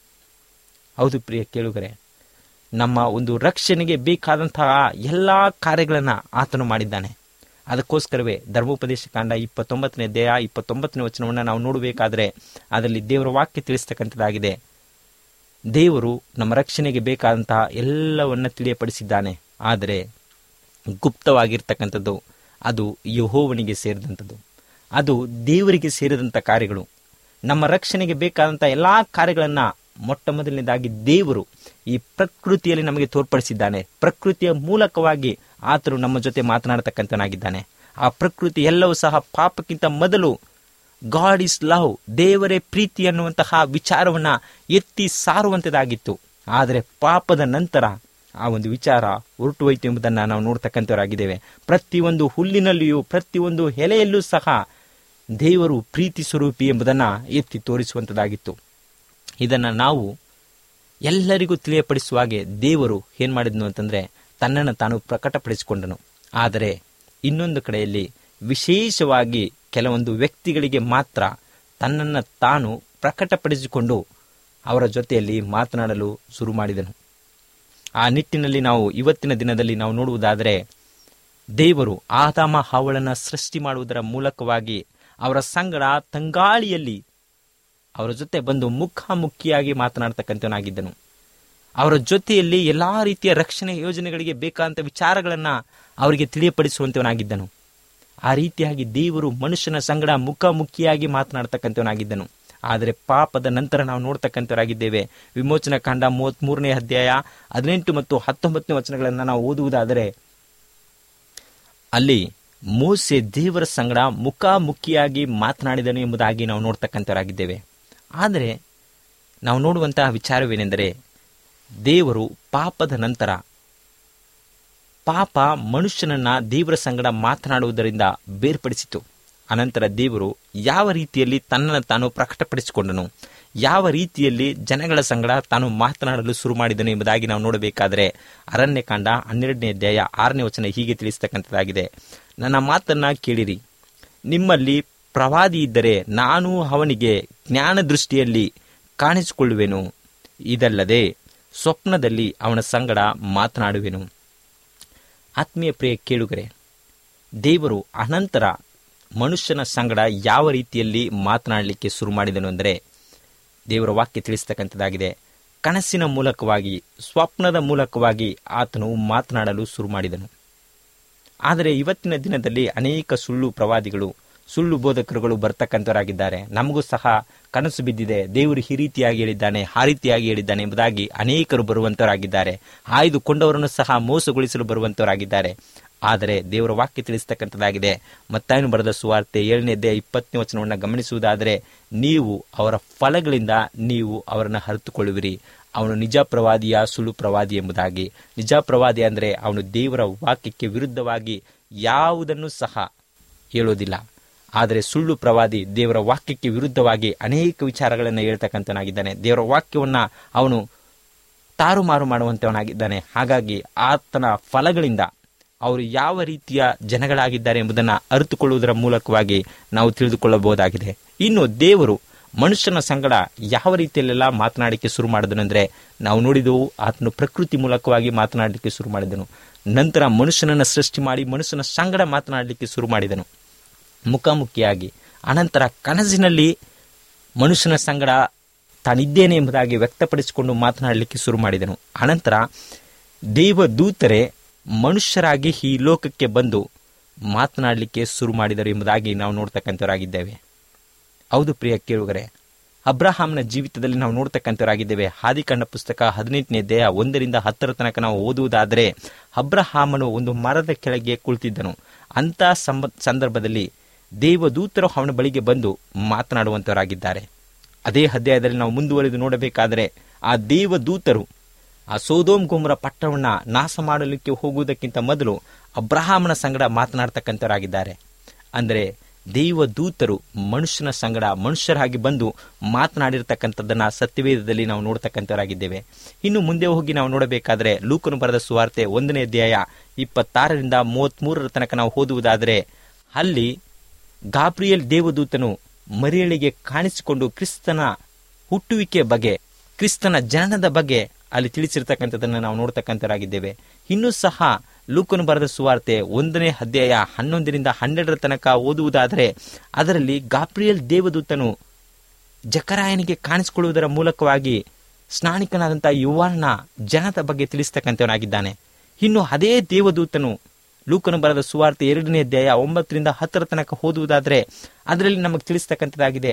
ಹೌದು ಪ್ರಿಯ ಕೇಳುಗರೆ ನಮ್ಮ ಒಂದು ರಕ್ಷಣೆಗೆ ಬೇಕಾದಂತಹ ಎಲ್ಲ ಕಾರ್ಯಗಳನ್ನು ಆತನು ಮಾಡಿದ್ದಾನೆ ಅದಕ್ಕೋಸ್ಕರವೇ ಧರ್ಮೋಪದೇಶ ಕಾಂಡ ಇಪ್ಪತ್ತೊಂಬತ್ತನೇ ದೇಹ ಇಪ್ಪತ್ತೊಂಬತ್ತನೇ ವಚನವನ್ನು ನಾವು ನೋಡಬೇಕಾದ್ರೆ ಅದರಲ್ಲಿ ದೇವರ ವಾಕ್ಯ ತಿಳಿಸ್ತಕ್ಕಂಥದ್ದಾಗಿದೆ ದೇವರು ನಮ್ಮ ರಕ್ಷಣೆಗೆ ಬೇಕಾದಂತಹ ಎಲ್ಲವನ್ನ ತಿಳಿಯಪಡಿಸಿದ್ದಾನೆ ಆದರೆ ಗುಪ್ತವಾಗಿರ್ತಕ್ಕಂಥದ್ದು ಅದು ಯಹೋವನಿಗೆ ಸೇರಿದಂಥದ್ದು ಅದು ದೇವರಿಗೆ ಸೇರಿದಂಥ ಕಾರ್ಯಗಳು ನಮ್ಮ ರಕ್ಷಣೆಗೆ ಬೇಕಾದಂಥ ಎಲ್ಲ ಕಾರ್ಯಗಳನ್ನು ಮೊಟ್ಟ ಮೊದಲನೇದಾಗಿ ದೇವರು ಈ ಪ್ರಕೃತಿಯಲ್ಲಿ ನಮಗೆ ತೋರ್ಪಡಿಸಿದ್ದಾನೆ ಪ್ರಕೃತಿಯ ಮೂಲಕವಾಗಿ ಆತನು ನಮ್ಮ ಜೊತೆ ಮಾತನಾಡತಕ್ಕಂಥನಾಗಿದ್ದಾನೆ ಆ ಪ್ರಕೃತಿ ಎಲ್ಲವೂ ಸಹ ಪಾಪಕ್ಕಿಂತ ಮೊದಲು ಗಾಡ್ ಇಸ್ ಲವ್ ದೇವರೇ ಪ್ರೀತಿ ಅನ್ನುವಂತಹ ವಿಚಾರವನ್ನ ಎತ್ತಿ ಸಾರುವಂಥದ್ದಾಗಿತ್ತು ಆದರೆ ಪಾಪದ ನಂತರ ಆ ಒಂದು ವಿಚಾರ ಹೊರಟು ಹೋಯಿತು ಎಂಬುದನ್ನು ನಾವು ನೋಡ್ತಕ್ಕಂಥವರಾಗಿದ್ದೇವೆ ಪ್ರತಿಯೊಂದು ಹುಲ್ಲಿನಲ್ಲಿಯೂ ಪ್ರತಿಯೊಂದು ಎಲೆಯಲ್ಲೂ ಸಹ ದೇವರು ಪ್ರೀತಿ ಸ್ವರೂಪಿ ಎಂಬುದನ್ನು ಎತ್ತಿ ತೋರಿಸುವಂಥದ್ದಾಗಿತ್ತು ಇದನ್ನು ನಾವು ಎಲ್ಲರಿಗೂ ತಿಳಿಯಪಡಿಸುವ ಹಾಗೆ ದೇವರು ಏನು ಮಾಡಿದ್ನು ಅಂತಂದರೆ ತನ್ನನ್ನು ತಾನು ಪ್ರಕಟಪಡಿಸಿಕೊಂಡನು ಆದರೆ ಇನ್ನೊಂದು ಕಡೆಯಲ್ಲಿ ವಿಶೇಷವಾಗಿ ಕೆಲವೊಂದು ವ್ಯಕ್ತಿಗಳಿಗೆ ಮಾತ್ರ ತನ್ನನ್ನು ತಾನು ಪ್ರಕಟಪಡಿಸಿಕೊಂಡು ಅವರ ಜೊತೆಯಲ್ಲಿ ಮಾತನಾಡಲು ಶುರು ಮಾಡಿದನು ಆ ನಿಟ್ಟಿನಲ್ಲಿ ನಾವು ಇವತ್ತಿನ ದಿನದಲ್ಲಿ ನಾವು ನೋಡುವುದಾದರೆ ದೇವರು ಆದಾಮ ಹಾವಳನ್ನು ಸೃಷ್ಟಿ ಮಾಡುವುದರ ಮೂಲಕವಾಗಿ ಅವರ ಸಂಗಡ ತಂಗಾಳಿಯಲ್ಲಿ ಅವರ ಜೊತೆ ಬಂದು ಮುಖಾಮುಖಿಯಾಗಿ ಮಾತನಾಡ್ತಕ್ಕಂಥವನಾಗಿದ್ದನು ಅವರ ಜೊತೆಯಲ್ಲಿ ಎಲ್ಲಾ ರೀತಿಯ ರಕ್ಷಣೆ ಯೋಜನೆಗಳಿಗೆ ಬೇಕಾದಂಥ ವಿಚಾರಗಳನ್ನು ಅವರಿಗೆ ತಿಳಿಯಪಡಿಸುವಂತವನಾಗಿದ್ದನು ಆ ರೀತಿಯಾಗಿ ದೇವರು ಮನುಷ್ಯನ ಸಂಗಡ ಮುಖಾಮುಖಿಯಾಗಿ ಮಾತನಾಡ್ತಕ್ಕಂಥವನಾಗಿದ್ದನು ಆದರೆ ಪಾಪದ ನಂತರ ನಾವು ನೋಡ್ತಕ್ಕಂಥವರಾಗಿದ್ದೇವೆ ವಿಮೋಚನಾ ಕಾಂಡ ಮೂವತ್ತ್ಮೂರನೇ ಅಧ್ಯಾಯ ಹದಿನೆಂಟು ಮತ್ತು ಹತ್ತೊಂಬತ್ತನೇ ವಚನಗಳನ್ನು ನಾವು ಓದುವುದಾದರೆ ಅಲ್ಲಿ ಮೋಸೆ ದೇವರ ಸಂಗಡ ಮುಖಾಮುಖಿಯಾಗಿ ಮಾತನಾಡಿದನು ಎಂಬುದಾಗಿ ನಾವು ನೋಡ್ತಕ್ಕಂಥವರಾಗಿದ್ದೇವೆ ಆದರೆ ನಾವು ನೋಡುವಂತಹ ವಿಚಾರವೇನೆಂದರೆ ದೇವರು ಪಾಪದ ನಂತರ ಪಾಪ ಮನುಷ್ಯನನ್ನ ದೇವರ ಸಂಗಡ ಮಾತನಾಡುವುದರಿಂದ ಬೇರ್ಪಡಿಸಿತು ಅನಂತರ ದೇವರು ಯಾವ ರೀತಿಯಲ್ಲಿ ತನ್ನನ್ನು ತಾನು ಪ್ರಕಟಪಡಿಸಿಕೊಂಡನು ಯಾವ ರೀತಿಯಲ್ಲಿ ಜನಗಳ ಸಂಗಡ ತಾನು ಮಾತನಾಡಲು ಶುರು ಮಾಡಿದನು ಎಂಬುದಾಗಿ ನಾವು ನೋಡಬೇಕಾದರೆ ಅರಣ್ಯಕಾಂಡ ಹನ್ನೆರಡನೇ ಅಧ್ಯಾಯ ಆರನೇ ವಚನ ಹೀಗೆ ತಿಳಿಸ್ತಕ್ಕಂಥದ್ದಾಗಿದೆ ನನ್ನ ಮಾತನ್ನ ಕೇಳಿರಿ ನಿಮ್ಮಲ್ಲಿ ಪ್ರವಾದಿ ಇದ್ದರೆ ನಾನು ಅವನಿಗೆ ಜ್ಞಾನ ದೃಷ್ಟಿಯಲ್ಲಿ ಕಾಣಿಸಿಕೊಳ್ಳುವೆನು ಇದಲ್ಲದೆ ಸ್ವಪ್ನದಲ್ಲಿ ಅವನ ಸಂಗಡ ಮಾತನಾಡುವೆನು ಆತ್ಮೀಯ ಪ್ರಿಯ ಕೇಳುಗರೆ ದೇವರು ಅನಂತರ ಮನುಷ್ಯನ ಸಂಗಡ ಯಾವ ರೀತಿಯಲ್ಲಿ ಮಾತನಾಡಲಿಕ್ಕೆ ಶುರು ಮಾಡಿದನು ಅಂದರೆ ದೇವರ ವಾಕ್ಯ ತಿಳಿಸ್ತಕ್ಕಂಥದ್ದಾಗಿದೆ ಕನಸಿನ ಮೂಲಕವಾಗಿ ಸ್ವಪ್ನದ ಮೂಲಕವಾಗಿ ಆತನು ಮಾತನಾಡಲು ಶುರು ಮಾಡಿದನು ಆದರೆ ಇವತ್ತಿನ ದಿನದಲ್ಲಿ ಅನೇಕ ಸುಳ್ಳು ಪ್ರವಾದಿಗಳು ಸುಳ್ಳು ಬೋಧಕರುಗಳು ಬರ್ತಕ್ಕಂಥವರಾಗಿದ್ದಾರೆ ನಮಗೂ ಸಹ ಕನಸು ಬಿದ್ದಿದೆ ದೇವರು ಈ ರೀತಿಯಾಗಿ ಹೇಳಿದ್ದಾನೆ ಆ ರೀತಿಯಾಗಿ ಹೇಳಿದ್ದಾನೆ ಎಂಬುದಾಗಿ ಅನೇಕರು ಬರುವಂತವರಾಗಿದ್ದಾರೆ ಆಯ್ದುಕೊಂಡವರನ್ನು ಸಹ ಮೋಸಗೊಳಿಸಲು ಬರುವಂತವರಾಗಿದ್ದಾರೆ ಆದರೆ ದೇವರ ವಾಕ್ಯ ತಿಳಿಸ್ತಕ್ಕಂಥದ್ದಾಗಿದೆ ಮತ್ತಾಯನು ಬರೆದ ಸುವಾರ್ತೆ ಏಳನೇದೇ ಇಪ್ಪತ್ತನೇ ವಚನವನ್ನು ಗಮನಿಸುವುದಾದರೆ ನೀವು ಅವರ ಫಲಗಳಿಂದ ನೀವು ಅವರನ್ನು ಅರಿತುಕೊಳ್ಳುವಿರಿ ಅವನು ನಿಜ ಪ್ರವಾದಿಯ ಸುಳ್ಳು ಪ್ರವಾದಿ ಎಂಬುದಾಗಿ ನಿಜ ಪ್ರವಾದಿ ಅಂದರೆ ಅವನು ದೇವರ ವಾಕ್ಯಕ್ಕೆ ವಿರುದ್ಧವಾಗಿ ಯಾವುದನ್ನು ಸಹ ಹೇಳೋದಿಲ್ಲ ಆದರೆ ಸುಳ್ಳು ಪ್ರವಾದಿ ದೇವರ ವಾಕ್ಯಕ್ಕೆ ವಿರುದ್ಧವಾಗಿ ಅನೇಕ ವಿಚಾರಗಳನ್ನು ಹೇಳ್ತಕ್ಕಂಥನಾಗಿದ್ದಾನೆ ದೇವರ ವಾಕ್ಯವನ್ನು ಅವನು ತಾರುಮಾರು ಮಾಡುವಂತವನಾಗಿದ್ದಾನೆ ಹಾಗಾಗಿ ಆತನ ಫಲಗಳಿಂದ ಅವರು ಯಾವ ರೀತಿಯ ಜನಗಳಾಗಿದ್ದಾರೆ ಎಂಬುದನ್ನು ಅರಿತುಕೊಳ್ಳುವುದರ ಮೂಲಕವಾಗಿ ನಾವು ತಿಳಿದುಕೊಳ್ಳಬಹುದಾಗಿದೆ ಇನ್ನು ದೇವರು ಮನುಷ್ಯನ ಸಂಗಡ ಯಾವ ರೀತಿಯಲ್ಲೆಲ್ಲ ಮಾತನಾಡಲಿಕ್ಕೆ ಶುರು ಮಾಡಿದನು ಅಂದರೆ ನಾವು ನೋಡಿದೆವು ಆತನು ಪ್ರಕೃತಿ ಮೂಲಕವಾಗಿ ಮಾತನಾಡಲಿಕ್ಕೆ ಶುರು ಮಾಡಿದನು ನಂತರ ಮನುಷ್ಯನನ್ನು ಸೃಷ್ಟಿ ಮಾಡಿ ಮನುಷ್ಯನ ಸಂಗಡ ಮಾತನಾಡಲಿಕ್ಕೆ ಶುರು ಮಾಡಿದನು ಮುಖಾಮುಖಿಯಾಗಿ ಅನಂತರ ಕನಸಿನಲ್ಲಿ ಮನುಷ್ಯನ ಸಂಗಡ ತಾನಿದ್ದೇನೆ ಎಂಬುದಾಗಿ ವ್ಯಕ್ತಪಡಿಸಿಕೊಂಡು ಮಾತನಾಡಲಿಕ್ಕೆ ಶುರು ಮಾಡಿದನು ಅನಂತರ ದೇವದೂತರೇ ಮನುಷ್ಯರಾಗಿ ಈ ಲೋಕಕ್ಕೆ ಬಂದು ಮಾತನಾಡಲಿಕ್ಕೆ ಶುರು ಮಾಡಿದರು ಎಂಬುದಾಗಿ ನಾವು ನೋಡ್ತಕ್ಕಂಥವರಾಗಿದ್ದೇವೆ ಹೌದು ಪ್ರಿಯ ಕೇಳುಗರೆ ಅಬ್ರಹಾಮನ ಜೀವಿತದಲ್ಲಿ ನಾವು ನೋಡ್ತಕ್ಕಂಥವರಾಗಿದ್ದೇವೆ ಆದಿಕಂಡ ಪುಸ್ತಕ ಹದಿನೆಂಟನೇ ದೇಹ ಒಂದರಿಂದ ಹತ್ತರ ತನಕ ನಾವು ಓದುವುದಾದರೆ ಅಬ್ರಹಾಮನು ಒಂದು ಮರದ ಕೆಳಗೆ ಕುಳಿತಿದ್ದನು ಅಂಥ ಸಂಬ ಸಂದರ್ಭದಲ್ಲಿ ದೇವದೂತರು ಅವನ ಬಳಿಗೆ ಬಂದು ಮಾತನಾಡುವಂತವರಾಗಿದ್ದಾರೆ ಅದೇ ಅಧ್ಯಾಯದಲ್ಲಿ ನಾವು ಮುಂದುವರೆದು ನೋಡಬೇಕಾದರೆ ಆ ದೇವದೂತರು ಆ ಸೋದೋಮ್ ಗುಮ್ರ ಪಟ್ಟಣವನ್ನ ನಾಶ ಮಾಡಲಿಕ್ಕೆ ಹೋಗುವುದಕ್ಕಿಂತ ಮೊದಲು ಅಬ್ರಹಾಮನ ಸಂಗಡ ಮಾತನಾಡ್ತಕ್ಕಂಥವರಾಗಿದ್ದಾರೆ ಅಂದರೆ ದೇವದೂತರು ಮನುಷ್ಯನ ಸಂಗಡ ಮನುಷ್ಯರಾಗಿ ಬಂದು ಮಾತನಾಡಿರ್ತಕ್ಕಂಥದ್ದನ್ನ ಸತ್ಯವೇದದಲ್ಲಿ ನಾವು ನೋಡ್ತಕ್ಕಂಥವರಾಗಿದ್ದೇವೆ ಇನ್ನು ಮುಂದೆ ಹೋಗಿ ನಾವು ನೋಡಬೇಕಾದ್ರೆ ಲೂಕನು ಬರೆದ ಸುವಾರ್ತೆ ಒಂದನೇ ಅಧ್ಯಾಯ ಇಪ್ಪತ್ತಾರರಿಂದ ಮೂವತ್ಮೂರರ ತನಕ ನಾವು ಓದುವುದಾದರೆ ಅಲ್ಲಿ ಗಾಬ್ರಿಯಲ್ ದೇವದೂತನು ಮರಿಯಳಿಗೆ ಕಾಣಿಸಿಕೊಂಡು ಕ್ರಿಸ್ತನ ಹುಟ್ಟುವಿಕೆ ಬಗ್ಗೆ ಕ್ರಿಸ್ತನ ಜನನದ ಬಗ್ಗೆ ಅಲ್ಲಿ ತಿಳಿಸಿರ್ತಕ್ಕಂಥದ್ದನ್ನು ನಾವು ನೋಡ್ತಕ್ಕಂಥರಾಗಿದ್ದೇವೆ ಇನ್ನೂ ಸಹ ಲೂಕನು ಬರೆದ ಸುವಾರ್ತೆ ಒಂದನೇ ಅಧ್ಯಾಯ ಹನ್ನೊಂದರಿಂದ ಹನ್ನೆರಡರ ತನಕ ಓದುವುದಾದರೆ ಅದರಲ್ಲಿ ಗಾಬ್ರಿಯಲ್ ದೇವದೂತನು ಜಕರಾಯನಿಗೆ ಕಾಣಿಸಿಕೊಳ್ಳುವುದರ ಮೂಲಕವಾಗಿ ಸ್ನಾನಿಕನಾದಂಥ ಯುವನ ಜನದ ಬಗ್ಗೆ ತಿಳಿಸ್ತಕ್ಕಂಥವನಾಗಿದ್ದಾನೆ ಇನ್ನು ಅದೇ ದೇವದೂತನು ಲೂಕನು ಬರೆದ ಸುವಾರ್ತೆ ಎರಡನೇ ಅಧ್ಯಾಯ ಒಂಬತ್ತರಿಂದ ಹತ್ತರ ತನಕ ಓದುವುದಾದರೆ ಅದರಲ್ಲಿ ನಮಗೆ ತಿಳಿಸ್ತಕ್ಕಂಥದ್ದಾಗಿದೆ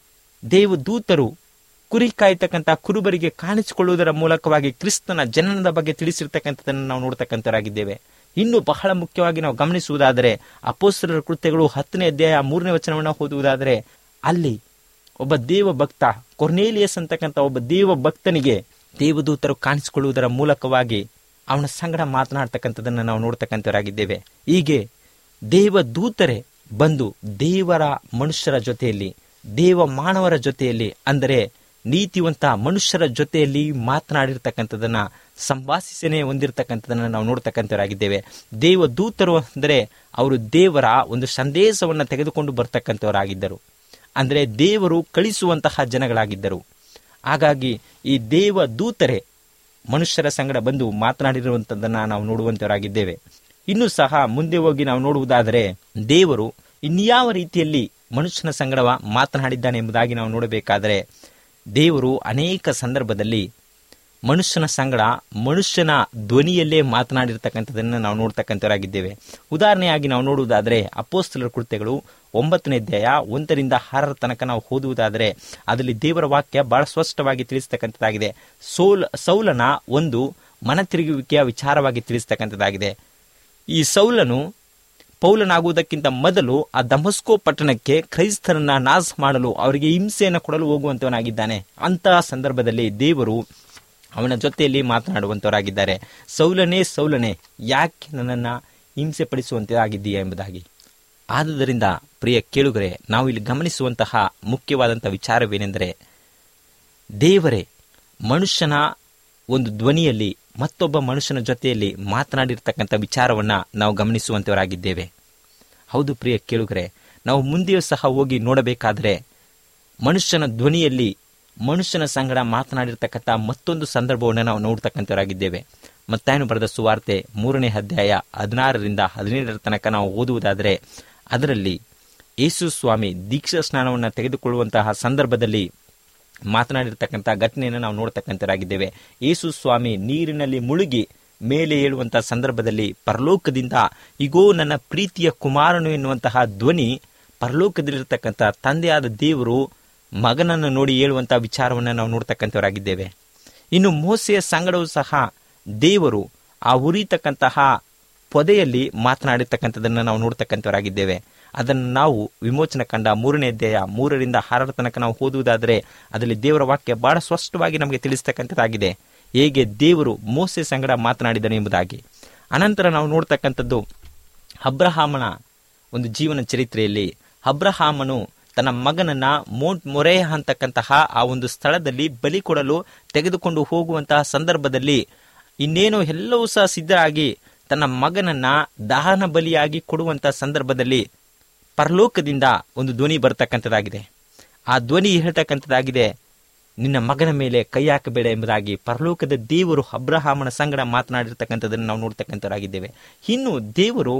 ದೇವದೂತರು ಕುರಿ ಕಾಯ್ತಕ್ಕಂಥ ಕುರುಬರಿಗೆ ಕಾಣಿಸಿಕೊಳ್ಳುವುದರ ಮೂಲಕವಾಗಿ ಕ್ರಿಸ್ತನ ಜನನದ ಬಗ್ಗೆ ತಿಳಿಸಿರ್ತಕ್ಕಂಥದ್ದನ್ನು ನಾವು ನೋಡ್ತಕ್ಕಂಥವರಾಗಿದ್ದೇವೆ ಇನ್ನು ಬಹಳ ಮುಖ್ಯವಾಗಿ ನಾವು ಗಮನಿಸುವುದಾದರೆ ಅಪೋಸ್ತರರ ಕೃತ್ಯಗಳು ಹತ್ತನೇ ಅಧ್ಯಾಯ ಮೂರನೇ ವಚನವನ್ನು ಓದುವುದಾದರೆ ಅಲ್ಲಿ ಒಬ್ಬ ದೇವ ಭಕ್ತ ಕೊರ್ನೇಲಿಯಸ್ ಅಂತಕ್ಕಂಥ ಒಬ್ಬ ದೇವ ಭಕ್ತನಿಗೆ ದೇವದೂತರು ಕಾಣಿಸಿಕೊಳ್ಳುವುದರ ಮೂಲಕವಾಗಿ ಅವನ ಸಂಗಡ ಮಾತನಾಡ್ತಕ್ಕಂಥದ್ದನ್ನು ನಾವು ನೋಡ್ತಕ್ಕಂಥವರಾಗಿದ್ದೇವೆ ಹೀಗೆ ದೇವದೂತರೇ ಬಂದು ದೇವರ ಮನುಷ್ಯರ ಜೊತೆಯಲ್ಲಿ ದೇವ ಮಾನವರ ಜೊತೆಯಲ್ಲಿ ಅಂದರೆ ನೀತಿವಂತ ಮನುಷ್ಯರ ಜೊತೆಯಲ್ಲಿ ಮಾತನಾಡಿರ್ತಕ್ಕಂಥದ್ದನ್ನ ಸಂಭಾಷಿಸನೆ ಹೊಂದಿರತಕ್ಕಂಥದ್ದನ್ನ ನಾವು ನೋಡ್ತಕ್ಕಂಥವರಾಗಿದ್ದೇವೆ ದೇವದೂತರು ಅಂದರೆ ಅವರು ದೇವರ ಒಂದು ಸಂದೇಶವನ್ನು ತೆಗೆದುಕೊಂಡು ಬರ್ತಕ್ಕಂಥವರಾಗಿದ್ದರು ಅಂದರೆ ದೇವರು ಕಳಿಸುವಂತಹ ಜನಗಳಾಗಿದ್ದರು ಹಾಗಾಗಿ ಈ ದೇವ ದೂತರೇ ಮನುಷ್ಯರ ಸಂಗಡ ಬಂದು ಮಾತನಾಡಿರುವಂಥದ್ದನ್ನು ನಾವು ನೋಡುವಂತವರಾಗಿದ್ದೇವೆ ಇನ್ನೂ ಸಹ ಮುಂದೆ ಹೋಗಿ ನಾವು ನೋಡುವುದಾದರೆ ದೇವರು ಇನ್ಯಾವ ರೀತಿಯಲ್ಲಿ ಮನುಷ್ಯನ ಸಂಗಡ ಮಾತನಾಡಿದ್ದಾನೆ ಎಂಬುದಾಗಿ ನಾವು ನೋಡಬೇಕಾದರೆ ದೇವರು ಅನೇಕ ಸಂದರ್ಭದಲ್ಲಿ ಮನುಷ್ಯನ ಸಂಗಡ ಮನುಷ್ಯನ ಧ್ವನಿಯಲ್ಲೇ ಮಾತನಾಡಿರ್ತಕ್ಕಂಥದ್ದನ್ನು ನಾವು ನೋಡ್ತಕ್ಕಂಥವರಾಗಿದ್ದೇವೆ ಉದಾಹರಣೆಯಾಗಿ ನಾವು ನೋಡುವುದಾದರೆ ಅಪೋಸ್ತಲರ ಕೃತ್ಯಗಳು ಒಂಬತ್ತನೇ ಅಧ್ಯಾಯ ಒಂದರಿಂದ ಆರರ ತನಕ ನಾವು ಓದುವುದಾದರೆ ಅದರಲ್ಲಿ ದೇವರ ವಾಕ್ಯ ಬಹಳ ಸ್ಪಷ್ಟವಾಗಿ ತಿಳಿಸ್ತಕ್ಕಂಥದ್ದಾಗಿದೆ ಸೋಲ್ ಸೌಲನ ಒಂದು ಮನತಿರುಗುವಿಕೆಯ ವಿಚಾರವಾಗಿ ತಿಳಿಸ್ತಕ್ಕಂಥದ್ದಾಗಿದೆ ಈ ಸೌಲನು ಪೌಲನಾಗುವುದಕ್ಕಿಂತ ಮೊದಲು ಆ ದಮಸ್ಕೋ ಪಟ್ಟಣಕ್ಕೆ ಕ್ರೈಸ್ತರನ್ನ ನಾಶ ಮಾಡಲು ಅವರಿಗೆ ಹಿಂಸೆಯನ್ನು ಕೊಡಲು ಹೋಗುವಂತವನಾಗಿದ್ದಾನೆ ಅಂತಹ ಸಂದರ್ಭದಲ್ಲಿ ದೇವರು ಅವನ ಜೊತೆಯಲ್ಲಿ ಮಾತನಾಡುವಂತವರಾಗಿದ್ದಾರೆ ಸೌಲನೇ ಸೌಲನೇ ಯಾಕೆ ನನ್ನನ್ನು ಹಿಂಸೆ ಪಡಿಸುವಂತಾಗಿದ್ದೀಯಾ ಎಂಬುದಾಗಿ ಆದುದರಿಂದ ಪ್ರಿಯ ಕೇಳುಗರೆ ನಾವು ಇಲ್ಲಿ ಗಮನಿಸುವಂತಹ ಮುಖ್ಯವಾದಂಥ ವಿಚಾರವೇನೆಂದರೆ ದೇವರೇ ಮನುಷ್ಯನ ಒಂದು ಧ್ವನಿಯಲ್ಲಿ ಮತ್ತೊಬ್ಬ ಮನುಷ್ಯನ ಜೊತೆಯಲ್ಲಿ ಮಾತನಾಡಿರ್ತಕ್ಕಂಥ ವಿಚಾರವನ್ನ ನಾವು ಗಮನಿಸುವಂತವರಾಗಿದ್ದೇವೆ ಹೌದು ಪ್ರಿಯ ಕೇಳುಗರೆ ನಾವು ಮುಂದೆಯೂ ಸಹ ಹೋಗಿ ನೋಡಬೇಕಾದರೆ ಮನುಷ್ಯನ ಧ್ವನಿಯಲ್ಲಿ ಮನುಷ್ಯನ ಸಂಗಡ ಮಾತನಾಡಿರ್ತಕ್ಕಂಥ ಮತ್ತೊಂದು ಸಂದರ್ಭವನ್ನು ನಾವು ನೋಡ್ತಕ್ಕಂಥವರಾಗಿದ್ದೇವೆ ಮತ್ತಾಯನು ಬರೆದ ಸುವಾರ್ತೆ ಮೂರನೇ ಅಧ್ಯಾಯ ಹದಿನಾರರಿಂದ ಹದಿನೇಳರ ತನಕ ನಾವು ಓದುವುದಾದರೆ ಅದರಲ್ಲಿ ಯೇಸು ಸ್ವಾಮಿ ದೀಕ್ಷಾ ಸ್ನಾನವನ್ನು ತೆಗೆದುಕೊಳ್ಳುವಂತಹ ಸಂದರ್ಭದಲ್ಲಿ ಮಾತನಾಡಿರ್ತಕ್ಕಂಥ ಘಟನೆಯನ್ನು ನಾವು ನೋಡ್ತಕ್ಕಂಥರಾಗಿದ್ದೇವೆ ಯೇಸು ಸ್ವಾಮಿ ನೀರಿನಲ್ಲಿ ಮುಳುಗಿ ಮೇಲೆ ಏಳುವಂತಹ ಸಂದರ್ಭದಲ್ಲಿ ಪರಲೋಕದಿಂದ ಇಗೋ ನನ್ನ ಪ್ರೀತಿಯ ಕುಮಾರನು ಎನ್ನುವಂತಹ ಧ್ವನಿ ಪರಲೋಕದಲ್ಲಿರ್ತಕ್ಕಂಥ ತಂದೆಯಾದ ದೇವರು ಮಗನನ್ನು ನೋಡಿ ಹೇಳುವಂಥ ವಿಚಾರವನ್ನು ನಾವು ನೋಡ್ತಕ್ಕಂಥವರಾಗಿದ್ದೇವೆ ಇನ್ನು ಮೋಸೆಯ ಸಂಗಡವೂ ಸಹ ದೇವರು ಆ ಉರಿತಕ್ಕಂತಹ ಪೊದೆಯಲ್ಲಿ ಮಾತನಾಡಿರ್ತಕ್ಕಂಥದ್ದನ್ನು ನಾವು ನೋಡ್ತಕ್ಕಂಥವರಾಗಿದ್ದೇವೆ ಅದನ್ನು ನಾವು ವಿಮೋಚನ ಕಂಡ ಮೂರನೇ ಅಧ್ಯಾಯ ಮೂರರಿಂದ ಆರರ ತನಕ ನಾವು ಓದುವುದಾದರೆ ಅದರಲ್ಲಿ ದೇವರ ವಾಕ್ಯ ಬಹಳ ಸ್ಪಷ್ಟವಾಗಿ ನಮಗೆ ತಿಳಿಸ್ತಕ್ಕಂಥದ್ದಾಗಿದೆ ಹೇಗೆ ದೇವರು ಮೋಸೆ ಸಂಗಡ ಮಾತನಾಡಿದನು ಎಂಬುದಾಗಿ ಅನಂತರ ನಾವು ನೋಡ್ತಕ್ಕಂಥದ್ದು ಅಬ್ರಹಾಮನ ಒಂದು ಜೀವನ ಚರಿತ್ರೆಯಲ್ಲಿ ಅಬ್ರಹಾಮನು ತನ್ನ ಮಗನನ್ನ ಮೋಂಟ್ ಮೊರೆ ಅಂತಕ್ಕಂತಹ ಆ ಒಂದು ಸ್ಥಳದಲ್ಲಿ ಬಲಿ ಕೊಡಲು ತೆಗೆದುಕೊಂಡು ಹೋಗುವಂತಹ ಸಂದರ್ಭದಲ್ಲಿ ಇನ್ನೇನು ಎಲ್ಲವೂ ಸಹ ಸಿದ್ಧರಾಗಿ ತನ್ನ ಮಗನನ್ನ ದಹನ ಬಲಿಯಾಗಿ ಕೊಡುವಂತಹ ಸಂದರ್ಭದಲ್ಲಿ ಪರಲೋಕದಿಂದ ಒಂದು ಧ್ವನಿ ಬರ್ತಕ್ಕಂಥದ್ದಾಗಿದೆ ಆ ಧ್ವನಿ ಹೇಳ್ತಕ್ಕಂಥದ್ದಾಗಿದೆ ನಿನ್ನ ಮಗನ ಮೇಲೆ ಕೈ ಹಾಕಬೇಡ ಎಂಬುದಾಗಿ ಪರಲೋಕದ ದೇವರು ಅಬ್ರಹಾಮನ ಸಂಗಡ ಮಾತನಾಡಿರ್ತಕ್ಕಂಥದ್ದನ್ನು ನಾವು ನೋಡ್ತಕ್ಕಂಥವರಾಗಿದ್ದೇವೆ ಇನ್ನು ದೇವರು